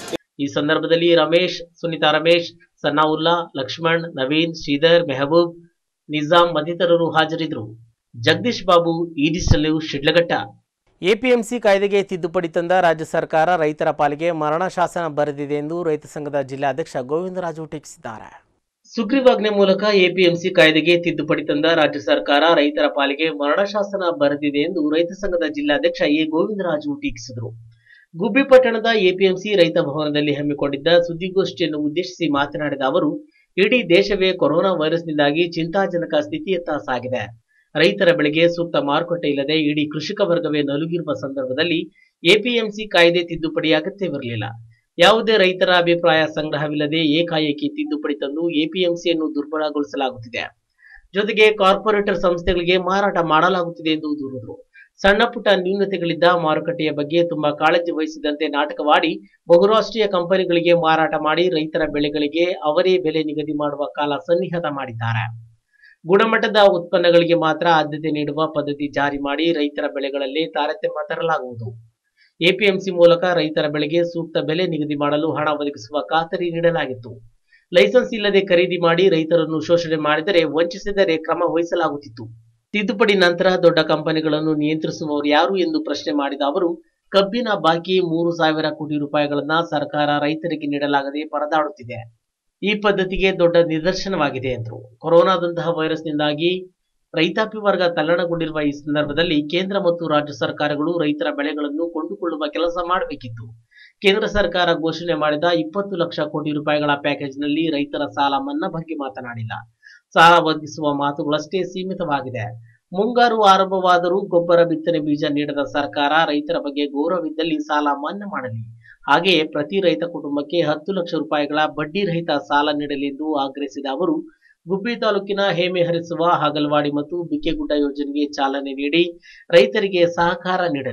ಈ ಸಂದರ್ಭದಲ್ಲಿ ರಮೇಶ್ ಸುನೀತಾ ರಮೇಶ್ ಸನ್ನಾವುಲ್ಲಾ ಲಕ್ಷ್ಮಣ್ ನವೀನ್ ಶ್ರೀಧರ್ ಮೆಹಬೂಬ್ ನಿಜಾಂ ಮತ್ತಿತರರು ಹಾಜರಿದ್ದರು ಜಗದೀಶ್ ಬಾಬು ಈಡಿಸಲು ಶಿಡ್ಲಘಟ್ಟ ಎಪಿಎಂಸಿ ಕಾಯ್ದೆಗೆ ತಿದ್ದುಪಡಿ ತಂದ ರಾಜ್ಯ ಸರ್ಕಾರ ರೈತರ ಪಾಲಿಗೆ ಮರಣ ಶಾಸನ ಬರೆದಿದೆ ಎಂದು ರೈತ ಸಂಘದ ಜಿಲ್ಲಾಧ್ಯಕ್ಷ ಗೋವಿಂದರಾಜು ಟೀಕಿಸಿದ್ದಾರೆ ಸುಗ್ರೀವಾಜ್ಞೆ ಮೂಲಕ ಎಪಿಎಂಸಿ ಕಾಯ್ದೆಗೆ ತಿದ್ದುಪಡಿ ತಂದ ರಾಜ್ಯ ಸರ್ಕಾರ ರೈತರ ಪಾಲಿಗೆ ಮರಣ ಶಾಸನ ಬರೆದಿದೆ ಎಂದು ರೈತ ಸಂಘದ ಜಿಲ್ಲಾಧ್ಯಕ್ಷ ಎ ಗೋವಿಂದರಾಜು ಟೀಕಿಸಿದರು ಗುಬ್ಬಿ ಪಟ್ಟಣದ ಎಪಿಎಂಸಿ ರೈತ ಭವನದಲ್ಲಿ ಹಮ್ಮಿಕೊಂಡಿದ್ದ ಸುದ್ದಿಗೋಷ್ಠಿಯನ್ನು ಉದ್ದೇಶಿಸಿ ಮಾತನಾಡಿದ ಅವರು ಇಡೀ ದೇಶವೇ ಕೊರೋನಾ ವೈರಸ್ನಿಂದಾಗಿ ಚಿಂತಾಜನಕ ಸ್ಥಿತಿಯತ್ತ ಸಾಗಿದೆ ರೈತರ ಬೆಳೆಗೆ ಸೂಕ್ತ ಮಾರುಕಟ್ಟೆ ಇಲ್ಲದೆ ಇಡೀ ಕೃಷಿಕ ವರ್ಗವೇ ನಲುಗಿರುವ ಸಂದರ್ಭದಲ್ಲಿ ಎಪಿಎಂಸಿ ಕಾಯ್ದೆ ತಿದ್ದುಪಡಿ ಅಗತ್ಯವಿರಲಿಲ್ಲ ಯಾವುದೇ ರೈತರ ಅಭಿಪ್ರಾಯ ಸಂಗ್ರಹವಿಲ್ಲದೆ ಏಕಾಏಕಿ ತಿದ್ದುಪಡಿ ತಂದು ಎಪಿಎಂಸಿಯನ್ನು ದುರ್ಬಲಗೊಳಿಸಲಾಗುತ್ತಿದೆ ಜೊತೆಗೆ ಕಾರ್ಪೊರೇಟರ್ ಸಂಸ್ಥೆಗಳಿಗೆ ಮಾರಾಟ ಮಾಡಲಾಗುತ್ತಿದೆ ಎಂದು ದೂರಿದರು ಸಣ್ಣ ಪುಟ್ಟ ನ್ಯೂನತೆಗಳಿದ್ದ ಮಾರುಕಟ್ಟೆಯ ಬಗ್ಗೆ ತುಂಬಾ ಕಾಳಜಿ ವಹಿಸಿದಂತೆ ನಾಟಕವಾಡಿ ಬಹುರಾಷ್ಟ್ರೀಯ ಕಂಪನಿಗಳಿಗೆ ಮಾರಾಟ ಮಾಡಿ ರೈತರ ಬೆಳೆಗಳಿಗೆ ಅವರೇ ಬೆಲೆ ನಿಗದಿ ಮಾಡುವ ಕಾಲ ಸನ್ನಿಹಿತ ಮಾಡಿದ್ದಾರೆ ಗುಣಮಟ್ಟದ ಉತ್ಪನ್ನಗಳಿಗೆ ಮಾತ್ರ ಆದ್ಯತೆ ನೀಡುವ ಪದ್ಧತಿ ಜಾರಿ ಮಾಡಿ ರೈತರ ಬೆಳೆಗಳಲ್ಲಿ ತಾರತಮ್ಯ ತರಲಾಗುವುದು ಎಪಿಎಂಸಿ ಮೂಲಕ ರೈತರ ಬೆಳೆಗೆ ಸೂಕ್ತ ಬೆಲೆ ನಿಗದಿ ಮಾಡಲು ಹಣ ಒದಗಿಸುವ ಖಾತರಿ ನೀಡಲಾಗಿತ್ತು ಲೈಸೆನ್ಸ್ ಇಲ್ಲದೆ ಖರೀದಿ ಮಾಡಿ ರೈತರನ್ನು ಶೋಷಣೆ ಮಾಡಿದರೆ ವಂಚಿಸಿದರೆ ಕ್ರಮ ವಹಿಸಲಾಗುತ್ತಿತ್ತು ತಿದ್ದುಪಡಿ ನಂತರ ದೊಡ್ಡ ಕಂಪನಿಗಳನ್ನು ನಿಯಂತ್ರಿಸುವವರು ಯಾರು ಎಂದು ಪ್ರಶ್ನೆ ಮಾಡಿದ ಅವರು ಕಬ್ಬಿನ ಬಾಕಿ ಮೂರು ಸಾವಿರ ಕೋಟಿ ರೂಪಾಯಿಗಳನ್ನ ಸರ್ಕಾರ ರೈತರಿಗೆ ನೀಡಲಾಗದೆ ಪರದಾಡುತ್ತಿದೆ ಈ ಪದ್ಧತಿಗೆ ದೊಡ್ಡ ನಿದರ್ಶನವಾಗಿದೆ ಎಂದರು ಕೊರೋನಾದಂತಹ ವೈರಸ್ನಿಂದಾಗಿ ರೈತಾಪಿ ವರ್ಗ ತಲ್ಲಣಗೊಂಡಿರುವ ಈ ಸಂದರ್ಭದಲ್ಲಿ ಕೇಂದ್ರ ಮತ್ತು ರಾಜ್ಯ ಸರ್ಕಾರಗಳು ರೈತರ ಬೆಳೆಗಳನ್ನು ಕೊಂಡುಕೊಳ್ಳುವ ಕೆಲಸ ಮಾಡಬೇಕಿತ್ತು ಕೇಂದ್ರ ಸರ್ಕಾರ ಘೋಷಣೆ ಮಾಡಿದ ಇಪ್ಪತ್ತು ಲಕ್ಷ ಕೋಟಿ ರೂಪಾಯಿಗಳ ಪ್ಯಾಕೇಜ್ನಲ್ಲಿ ರೈತರ ಸಾಲ ಮನ್ನಾ ಬಗ್ಗೆ ಮಾತನಾಡಿಲ್ಲ ಸಾಲ ಒದಗಿಸುವ ಮಾತುಗಳಷ್ಟೇ ಸೀಮಿತವಾಗಿದೆ ಮುಂಗಾರು ಆರಂಭವಾದರೂ ಗೊಬ್ಬರ ಬಿತ್ತನೆ ಬೀಜ ನೀಡದ ಸರ್ಕಾರ ರೈತರ ಬಗ್ಗೆ ಗೌರವವಿದ್ದಲ್ಲಿ ಸಾಲ ಮನ್ನಾ ಮಾಡಲಿ ಹಾಗೆಯೇ ಪ್ರತಿ ರೈತ ಕುಟುಂಬಕ್ಕೆ ಹತ್ತು ಲಕ್ಷ ರೂಪಾಯಿಗಳ ಬಡ್ಡಿ ರಹಿತ ಸಾಲ ನೀಡಲಿ ಎಂದು ಆಗ್ರಹಿಸಿದ ಅವರು ಗುಬ್ಬಿ ತಾಲೂಕಿನ ಹೇಮೆ ಹರಿಸುವ ಹಾಗಲವಾಡಿ ಮತ್ತು ಬಿಕ್ಕೆಗುಡ್ಡ ಯೋಜನೆಗೆ ಚಾಲನೆ ನೀಡಿ ರೈತರಿಗೆ ಸಹಕಾರ ನೀಡಲಿ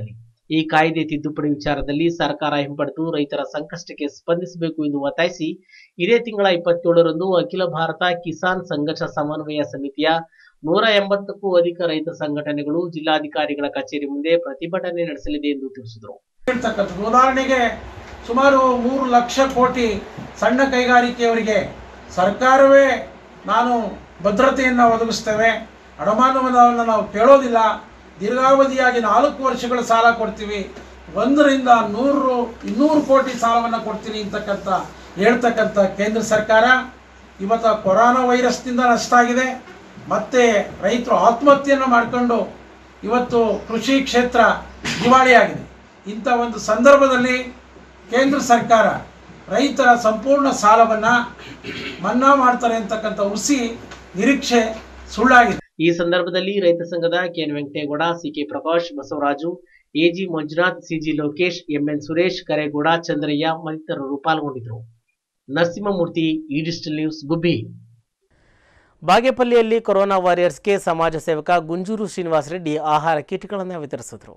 ಈ ಕಾಯ್ದೆ ತಿದ್ದುಪಡಿ ವಿಚಾರದಲ್ಲಿ ಸರ್ಕಾರ ಹಿಂಪಡೆದು ರೈತರ ಸಂಕಷ್ಟಕ್ಕೆ ಸ್ಪಂದಿಸಬೇಕು ಎಂದು ಒತ್ತಾಯಿಸಿ ಇದೇ ತಿಂಗಳ ಇಪ್ಪತ್ತೇಳರಂದು ಅಖಿಲ ಭಾರತ ಕಿಸಾನ್ ಸಂಘರ್ಷ ಸಮನ್ವಯ ಸಮಿತಿಯ ನೂರ ಎಂಬತ್ತಕ್ಕೂ ಅಧಿಕ ರೈತ ಸಂಘಟನೆಗಳು ಜಿಲ್ಲಾಧಿಕಾರಿಗಳ ಕಚೇರಿ ಮುಂದೆ ಪ್ರತಿಭಟನೆ ನಡೆಸಲಿದೆ ಎಂದು ತಿಳಿಸಿದರು ಇರ್ತಕ್ಕಂಥದ್ದು ಉದಾಹರಣೆಗೆ ಸುಮಾರು ಮೂರು ಲಕ್ಷ ಕೋಟಿ ಸಣ್ಣ ಕೈಗಾರಿಕೆಯವರಿಗೆ ಸರ್ಕಾರವೇ ನಾನು ಭದ್ರತೆಯನ್ನು ಒದಗಿಸ್ತೇವೆ ಅಡಮಾನವನ್ನು ನಾವು ಕೇಳೋದಿಲ್ಲ ದೀರ್ಘಾವಧಿಯಾಗಿ ನಾಲ್ಕು ವರ್ಷಗಳ ಸಾಲ ಕೊಡ್ತೀವಿ ಒಂದರಿಂದ ನೂರು ಇನ್ನೂರು ಕೋಟಿ ಸಾಲವನ್ನು ಕೊಡ್ತೀನಿ ಅಂತಕ್ಕಂಥ ಹೇಳ್ತಕ್ಕಂಥ ಕೇಂದ್ರ ಸರ್ಕಾರ ಇವತ್ತು ಕೊರೋನಾ ವೈರಸ್ನಿಂದ ನಷ್ಟ ಆಗಿದೆ ಮತ್ತು ರೈತರು ಆತ್ಮಹತ್ಯೆಯನ್ನು ಮಾಡಿಕೊಂಡು ಇವತ್ತು ಕೃಷಿ ಕ್ಷೇತ್ರ ದಿವಾಳಿಯಾಗಿದೆ ಇಂಥ ಒಂದು ಸಂದರ್ಭದಲ್ಲಿ ಕೇಂದ್ರ ಸರ್ಕಾರ ರೈತರ ಸಂಪೂರ್ಣ ಸಾಲವನ್ನು ಮನ್ನಾ ಮಾಡ್ತಾರೆ ಅಂತಕ್ಕಂಥ ಹುಸಿ ನಿರೀಕ್ಷೆ ಸುಳ್ಳಾಗಿದೆ ಈ ಸಂದರ್ಭದಲ್ಲಿ ರೈತ ಸಂಘದ K N Venkategowda C K Prakash Basavaraju A G Manjunath C G Lokesh M N Suresh Karegowda Chandraiah ಮತ್ತಿತರರು ಪಾಲ್ಗೊಂಡಿದ್ದರು ನರಸಿಂಹಮೂರ್ತಿ ಈ ಡಿಜಿಟಲ್ ನ್ಯೂಸ್ ಗುಬ್ಬಿ ಬಾಗೇಪಲ್ಲಿಯಲ್ಲಿ ಕೊರೋನಾ ವಾರಿಯರ್ಸ್ಗೆ ಸಮಾಜ ಸೇವಕ ಗುಂಜೂರು ಶ್ರೀನಿವಾಸ ರೆಡ್ಡಿ ಆಹಾರ ಕಿಟ್ಗಳನ್ನು ವಿತರಿಸಿದರು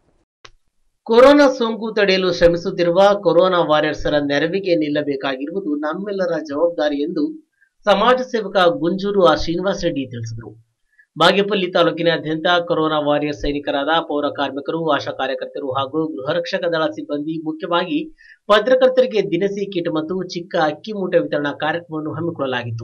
ಕೊರೋನಾ ಸೋಂಕು ತಡೆಯಲು ಶ್ರಮಿಸುತ್ತಿರುವ ಕೊರೋನಾ ವಾರಿಯರ್ಸರ ನೆರವಿಗೆ ನಿಲ್ಲಬೇಕಾಗಿರುವುದು ನಮ್ಮೆಲ್ಲರ ಜವಾಬ್ದಾರಿ ಎಂದು ಸಮಾಜ ಸೇವಕ ಗುಂಜೂರು ಆರ್ ಶ್ರೀನಿವಾಸ ರೆಡ್ಡಿ ತಿಳಿಸಿದರು ಬಾಗೇಪಲ್ಲಿ ತಾಲೂಕಿನಾದ್ಯಂತ ಕೊರೋನಾ ವಾರಿಯರ್ ಸೈನಿಕರಾದ ಪೌರ ಕಾರ್ಮಿಕರು ಆಶಾ ಕಾರ್ಯಕರ್ತರು ಹಾಗೂ ಗೃಹ ರಕ್ಷಕ ದಳ ಸಿಬ್ಬಂದಿ ಮುಖ್ಯವಾಗಿ ಪತ್ರಕರ್ತರಿಗೆ ದಿನಸಿ ಕಿಟ್ ಮತ್ತು ಚಿಕ್ಕ ಅಕ್ಕಿ ಮೂಟೆ ವಿತರಣಾ ಕಾರ್ಯಕ್ರಮವನ್ನು ಹಮ್ಮಿಕೊಳ್ಳಲಾಗಿತ್ತು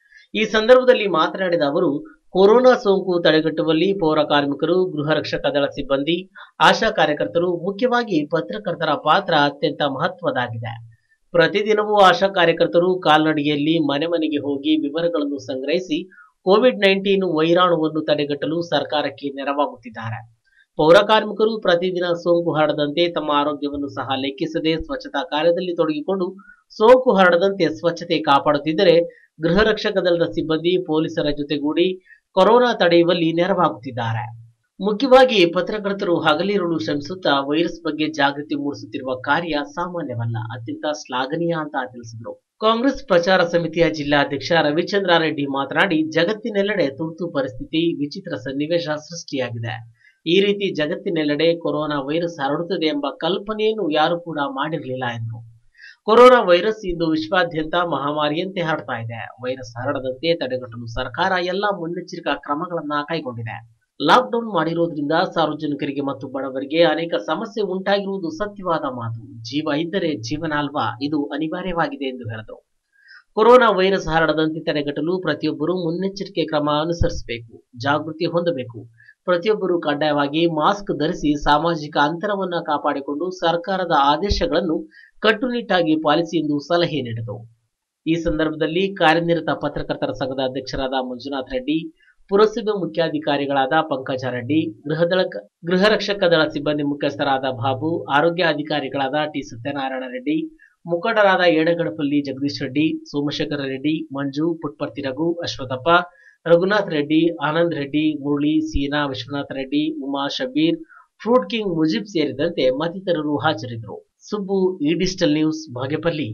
ಈ ಸಂದರ್ಭದಲ್ಲಿ ಮಾತನಾಡಿದ ಅವರು ಕೊರೋನಾ ಸೋಂಕು ತಡೆಗಟ್ಟುವಲ್ಲಿ ಪೌರ ಕಾರ್ಮಿಕರು ಗೃಹ ರಕ್ಷಕ ದಳ ಸಿಬ್ಬಂದಿ ಆಶಾ ಕಾರ್ಯಕರ್ತರು ಮುಖ್ಯವಾಗಿ ಪತ್ರಕರ್ತರ ಪಾತ್ರ ಅತ್ಯಂತ ಮಹತ್ವದಾಗಿದೆ ಪ್ರತಿದಿನವೂ ಆಶಾ ಕಾರ್ಯಕರ್ತರು ಕಾಲ್ನಡಿಗೆಯಲ್ಲಿ ಮನೆ ಮನೆಗೆ ಹೋಗಿ ವಿವರಗಳನ್ನು ಸಂಗ್ರಹಿಸಿ ಕೋವಿಡ್ ನೈನ್ಟೀನ್ ವೈರಾಣುವನ್ನು ತಡೆಗಟ್ಟಲು ಸರ್ಕಾರಕ್ಕೆ ನೆರವಾಗುತ್ತಿದ್ದಾರೆ ಪೌರ ಕಾರ್ಮಿಕರು ಪ್ರತಿದಿನ ಸೋಂಕು ಹರಡದಂತೆ ತಮ್ಮ ಆರೋಗ್ಯವನ್ನು ಸಹ ಲೆಕ್ಕಿಸದೆ ಸ್ವಚ್ಛತಾ ಕಾರ್ಯದಲ್ಲಿ ತೊಡಗಿಕೊಂಡು ಸೋಂಕು ಹರಡದಂತೆ ಸ್ವಚ್ಛತೆ ಕಾಪಾಡುತ್ತಿದ್ದರೆ ಗೃಹ ರಕ್ಷಕ ದಳದ ಸಿಬ್ಬಂದಿ ಪೊಲೀಸರ ಜೊತೆಗೂಡಿ ಕೊರೋನಾ ತಡೆಯುವಲ್ಲಿ ನೆರವಾಗುತ್ತಿದ್ದಾರೆ ಮುಖ್ಯವಾಗಿ ಪತ್ರಕರ್ತರು ಹಗಲಿರುಳು ಶ್ರಮಿಸುತ್ತಾ ವೈರಸ್ ಬಗ್ಗೆ ಜಾಗೃತಿ ಮೂಡಿಸುತ್ತಿರುವ ಕಾರ್ಯ ಸಾಮಾನ್ಯವಲ್ಲ ಅತ್ಯಂತ ಶ್ಲಾಘನೀಯ ಅಂತ ತಿಳಿಸಿದರು ಕಾಂಗ್ರೆಸ್ ಪ್ರಚಾರ ಸಮಿತಿಯ ಜಿಲ್ಲಾಧ್ಯಕ್ಷ ರವಿಚಂದ್ರಾರೆಡ್ಡಿ ಮಾತನಾಡಿ ಜಗತ್ತಿನೆಲ್ಲೆಡೆ ತುರ್ತು ಪರಿಸ್ಥಿತಿ ವಿಚಿತ್ರ ಸನ್ನಿವೇಶ ಸೃಷ್ಟಿಯಾಗಿದೆ ಈ ರೀತಿ ಜಗತ್ತಿನೆಲ್ಲೆಡೆ ಕೊರೋನಾ ವೈರಸ್ ಹರಡುತ್ತದೆ ಎಂಬ ಕಲ್ಪನೆಯನ್ನು ಯಾರು ಕೂಡ ಮಾಡಿರಲಿಲ್ಲ ಎಂದರು ಕೊರೋನಾ ವೈರಸ್ ಇಂದು ವಿಶ್ವಾದ್ಯಂತ ಮಹಾಮಾರಿಯಂತೆ ಹರಡ್ತಾ ಇದೆ ವೈರಸ್ ಹರಡದಂತೆ ತಡೆಗಟ್ಟಲು ಸರ್ಕಾರ ಎಲ್ಲಾ ಮುನ್ನೆಚ್ಚರಿಕಾ ಕ್ರಮಗಳನ್ನ ಕೈಗೊಂಡಿದೆ ಲಾಕ್ಡೌನ್ ಮಾಡಿರೋದ್ರಿಂದ ಸಾರ್ವಜನಿಕರಿಗೆ ಮತ್ತು ಬಡವರಿಗೆ ಅನೇಕ ಸಮಸ್ಯೆ ಉಂಟಾಗಿರುವುದು ಸತ್ಯವಾದ ಮಾತು ಜೀವ ಇದ್ದರೆ ಜೀವನ ಅಲ್ವಾ ಇದು ಅನಿವಾರ್ಯವಾಗಿದೆ ಎಂದು ಹೇಳಿದರು ಕೊರೋನಾ ವೈರಸ್ ಹರಡದಂತೆ ತಡೆಗಟ್ಟಲು ಪ್ರತಿಯೊಬ್ಬರು ಮುನ್ನೆಚ್ಚರಿಕೆ ಕ್ರಮ ಅನುಸರಿಸಬೇಕು ಜಾಗೃತಿ ಹೊಂದಬೇಕು ಪ್ರತಿಯೊಬ್ಬರು ಕಡ್ಡಾಯವಾಗಿ ಮಾಸ್ಕ್ ಧರಿಸಿ ಸಾಮಾಜಿಕ ಅಂತರವನ್ನ ಕಾಪಾಡಿಕೊಂಡು ಸರ್ಕಾರದ ಆದೇಶಗಳನ್ನು ಕಟ್ಟುನಿಟ್ಟಾಗಿ ಪಾಲಿಸಿ ಎಂದು ಸಲಹೆ ನೀಡಿದರು ಈ ಸಂದರ್ಭದಲ್ಲಿ ಕಾರ್ಯನಿರತ ಪತ್ರಕರ್ತರ ಸಂಘದ ಅಧ್ಯಕ್ಷರಾದ ಮಂಜುನಾಥ್ ರೆಡ್ಡಿ ಪುರಸಭೆ ಮುಖ್ಯಾಧಿಕಾರಿಗಳಾದ ಪಂಕಜ ರೆಡ್ಡಿ ಗೃಹದಳ ಗೃಹ ರಕ್ಷಕ ದಳ ಸಿಬ್ಬಂದಿ ಮುಖ್ಯಸ್ಥರಾದ ಬಾಬು ಆರೋಗ್ಯ ಅಧಿಕಾರಿಗಳಾದ ಟಿ ಸತ್ಯನಾರಾಯಣ ರೆಡ್ಡಿ ಮುಖಂಡರಾದ ಏಡಗಡಪಲ್ಲಿ ಜಗದೀಶ್ ರೆಡ್ಡಿ ಸೋಮಶೇಖರ ರೆಡ್ಡಿ ಮಂಜು ಪುಟ್ಪರ್ತಿ ರಘು ಅಶ್ವಥಪ್ಪ ರಘುನಾಥ್ ರೆಡ್ಡಿ ಆನಂದ್ ರೆಡ್ಡಿ ಮುರಳಿ ಸೀನಾ ವಿಶ್ವನಾಥ್ ರೆಡ್ಡಿ ಉಮಾ ಶಬೀರ್ ಫ್ರೂಟ್ ಕಿಂಗ್ ಮುಜೀಬ್ ಸೇರಿದಂತೆ ಮತ್ತಿತರರು ಹಾಜರಿದ್ದರು ಸುಬ್ಬು ಈ ಡಿಜಿಟಲ್ ನ್ಯೂಸ್ ಬಾಗೇಪಲ್ಲಿ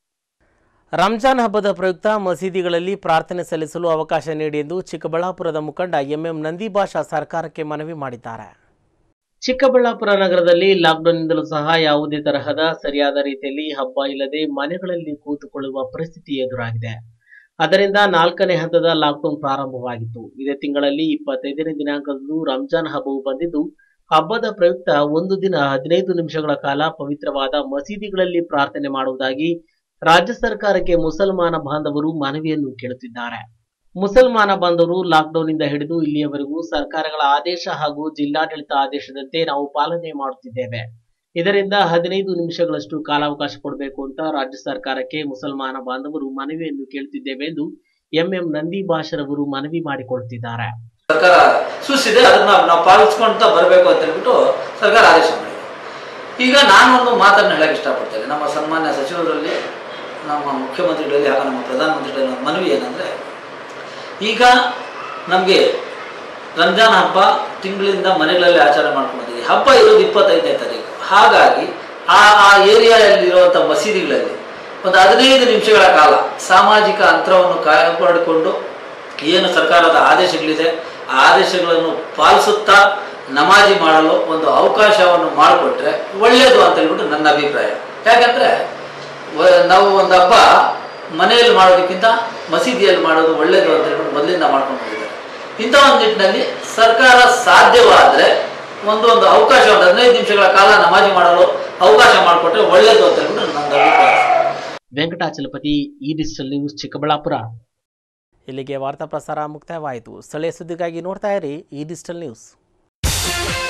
ರಂಜಾನ್ ಹಬ್ಬದ ಪ್ರಯುಕ್ತ ಮಸೀದಿಗಳಲ್ಲಿ ಪ್ರಾರ್ಥನೆ ಸಲ್ಲಿಸಲು ಅವಕಾಶ ನೀಡಿ ಎಂದು ಚಿಕ್ಕಬಳ್ಳಾಪುರದ ಮುಖಂಡ ಎಂಎಂ ನಂದಿಭಾಷಾ ಸರ್ಕಾರಕ್ಕೆ ಮನವಿ ಮಾಡಿದ್ದಾರೆ ಚಿಕ್ಕಬಳ್ಳಾಪುರ ನಗರದಲ್ಲಿ ಲಾಕ್ಡೌನ್ನಿಂದಲೂ ಸಹ ಯಾವುದೇ ತರಹದ ಸರಿಯಾದ ರೀತಿಯಲ್ಲಿ ಹಬ್ಬ ಇಲ್ಲದೆ ಮನೆಗಳಲ್ಲಿ ಕೂತುಕೊಳ್ಳುವ ಪರಿಸ್ಥಿತಿ ಎದುರಾಗಿದೆ ಅದರಿಂದ ನಾಲ್ಕನೇ ಹಂತದ ಲಾಕ್ಡೌನ್ ಪ್ರಾರಂಭವಾಗಿತ್ತು ಇದೇ ತಿಂಗಳಲ್ಲಿ ಇಪ್ಪತ್ತೈದನೇ ದಿನಾಂಕದಂದು ರಂಜಾನ್ ಹಬ್ಬವು ಬಂದಿದ್ದು ಹಬ್ಬದ ಪ್ರಯುಕ್ತ ಒಂದು ದಿನ ಹದಿನೈದು ನಿಮಿಷಗಳ ಕಾಲ ಪವಿತ್ರವಾದ ಮಸೀದಿಗಳಲ್ಲಿ ಪ್ರಾರ್ಥನೆ ಮಾಡುವುದಾಗಿ ರಾಜ್ಯ ಸರ್ಕಾರಕ್ಕೆ ಮುಸಲ್ಮಾನ ಬಾಂಧವರು ಮನವಿಯನ್ನು ಕೇಳುತ್ತಿದ್ದಾರೆ ಮುಸಲ್ಮಾನ ಬಾಂಧವರು ಲಾಕ್ಡೌನ್ನಿಂದ ಹಿಡಿದು ಇಲ್ಲಿಯವರೆಗೂ ಸರ್ಕಾರಗಳ ಆದೇಶ ಹಾಗೂ ಜಿಲ್ಲಾಡಳಿತ ಆದೇಶದಂತೆ ನಾವು ಪಾಲನೆ ಮಾಡುತ್ತಿದ್ದೇವೆ ಇದರಿಂದ ಹದಿನೈದು ನಿಮಿಷಗಳಷ್ಟು ಕಾಲಾವಕಾಶ ಕೊಡಬೇಕು ಅಂತ ರಾಜ್ಯ ಸರ್ಕಾರಕ್ಕೆ ಮುಸಲ್ಮಾನ ಬಾಂಧವರು ಮನವಿಯನ್ನು ಕೇಳುತ್ತಿದ್ದೇವೆ ಎಂದು ಎಂಎಂ ನಂದಿ ಭಾಷರವರು ಮನವಿ ಮಾಡಿಕೊಳ್ಳುತ್ತಿದ್ದಾರೆ ಸರ್ಕಾರ ಸೂಚಿಸಿದೆ ಅದನ್ನ ನಾವು ಪಾಲಿಸ್ಕೊಂತ ಬರಬೇಕು ಅಂತ ಹೇಳ್ಬಿಟ್ಟು ಸರ್ಕಾರ ಆದೇಶ ಮಾಡಿದೆ ಈಗ ನಾನು ಒಂದು ಮಾತನ್ನು ಹೇಳಕ್ಕೆ ಇಷ್ಟಪಡ್ತೇನೆ ನಮ್ಮ ಸನ್ಮಾನ್ಯ ಸಚಿವರಲ್ಲಿ ನಮ್ಮ ಮುಖ್ಯಮಂತ್ರಿಗಳಲ್ಲಿ ಹಾಗೂ ನಮ್ಮ ಪ್ರಧಾನಮಂತ್ರಿಗಳಲ್ಲಿ ನಮ್ಮ ಮನವಿ ಏನಂದರೆ ಈಗ ನಮಗೆ ರಂಜಾನ್ ಹಬ್ಬ ತಿಂಗಳಿಂದ ಮನೆಗಳಲ್ಲಿ ಆಚರಣೆ ಮಾಡ್ಕೊಂಡು ಬಂದಿದ್ದೀವಿ ಹಬ್ಬ ಇರೋದು ಇಪ್ಪತ್ತೈದನೇ ತಾರೀಕು ಹಾಗಾಗಿ ಆ ಆ ಏರಿಯಾದಲ್ಲಿರುವಂಥ ಮಸೀದಿಗಳಲ್ಲಿ ಒಂದು ಹದಿನೈದು ನಿಮಿಷಗಳ ಕಾಲ ಸಾಮಾಜಿಕ ಅಂತರವನ್ನು ಕಾಪಾಡಿಕೊಂಡು ಏನು ಸರ್ಕಾರದ ಆದೇಶಗಳಿದೆ ಆ ಆದೇಶಗಳನ್ನು ಪಾಲಿಸುತ್ತಾ ನಮಾಜಿ ಮಾಡಲು ಒಂದು ಅವಕಾಶವನ್ನು ಮಾಡಿಕೊಟ್ರೆ ಒಳ್ಳೆಯದು ಅಂತ ಹೇಳ್ಬಿಟ್ಟು ನನ್ನ ಅಭಿಪ್ರಾಯ ಯಾಕಂದ್ರೆ ವ- ನಾವು ಒಂದು ಹಬ್ಬ ಮನೆಯಲ್ಲಿ ಮಾಡೋದಕ್ಕಿಂತ ಮಸೀದಿಯಲ್ಲಿ ಮಾಡೋದು ಒಳ್ಳೆಯದು ಅಂತ ಹೇಳ್ಬಿಟ್ಟು ಮೊದಲಿಂದ ಮಾಡ್ಕೊಂಡು ಬಂದಿದ್ದಾರೆ ಇಂಥ ಒಂದು ನಿಟ್ಟಿನಲ್ಲಿ ಸರ್ಕಾರ ಸಾಧ್ಯವಾದರೆ ಒಂದು ಒಂದು ಅವಕಾಶ ಒಂದು ಹದಿನೈದು ನಿಮಿಷಗಳ ಕಾಲ ನಮಾಜಿ ಮಾಡಲು ಅವಕಾಶ ಮಾಡಿಕೊಟ್ರೆ ಒಳ್ಳೆಯದು ಅಂತ ಹೇಳ್ಬಿಟ್ಟು ನನ್ನ ಅಭಿಪ್ರಾಯ ವೆಂಕಟಾಚಲಪತಿ ಈ ಡಿಜಿಟಲ್ ನ್ಯೂಸ್ ಚಿಕ್ಕಬಳ್ಳಾಪುರ ಇಲ್ಲಿಗೆ ವಾರ್ತಾ ಪ್ರಸಾರ ಮುಕ್ತಾಯವಾಯಿತು ಸ್ಥಳೀಯ ಸುದ್ದಿಗಾಗಿ ನೋಡ್ತಾ ಇರಿ ಈ ಡಿಜಿಟಲ್ ನ್ಯೂಸ್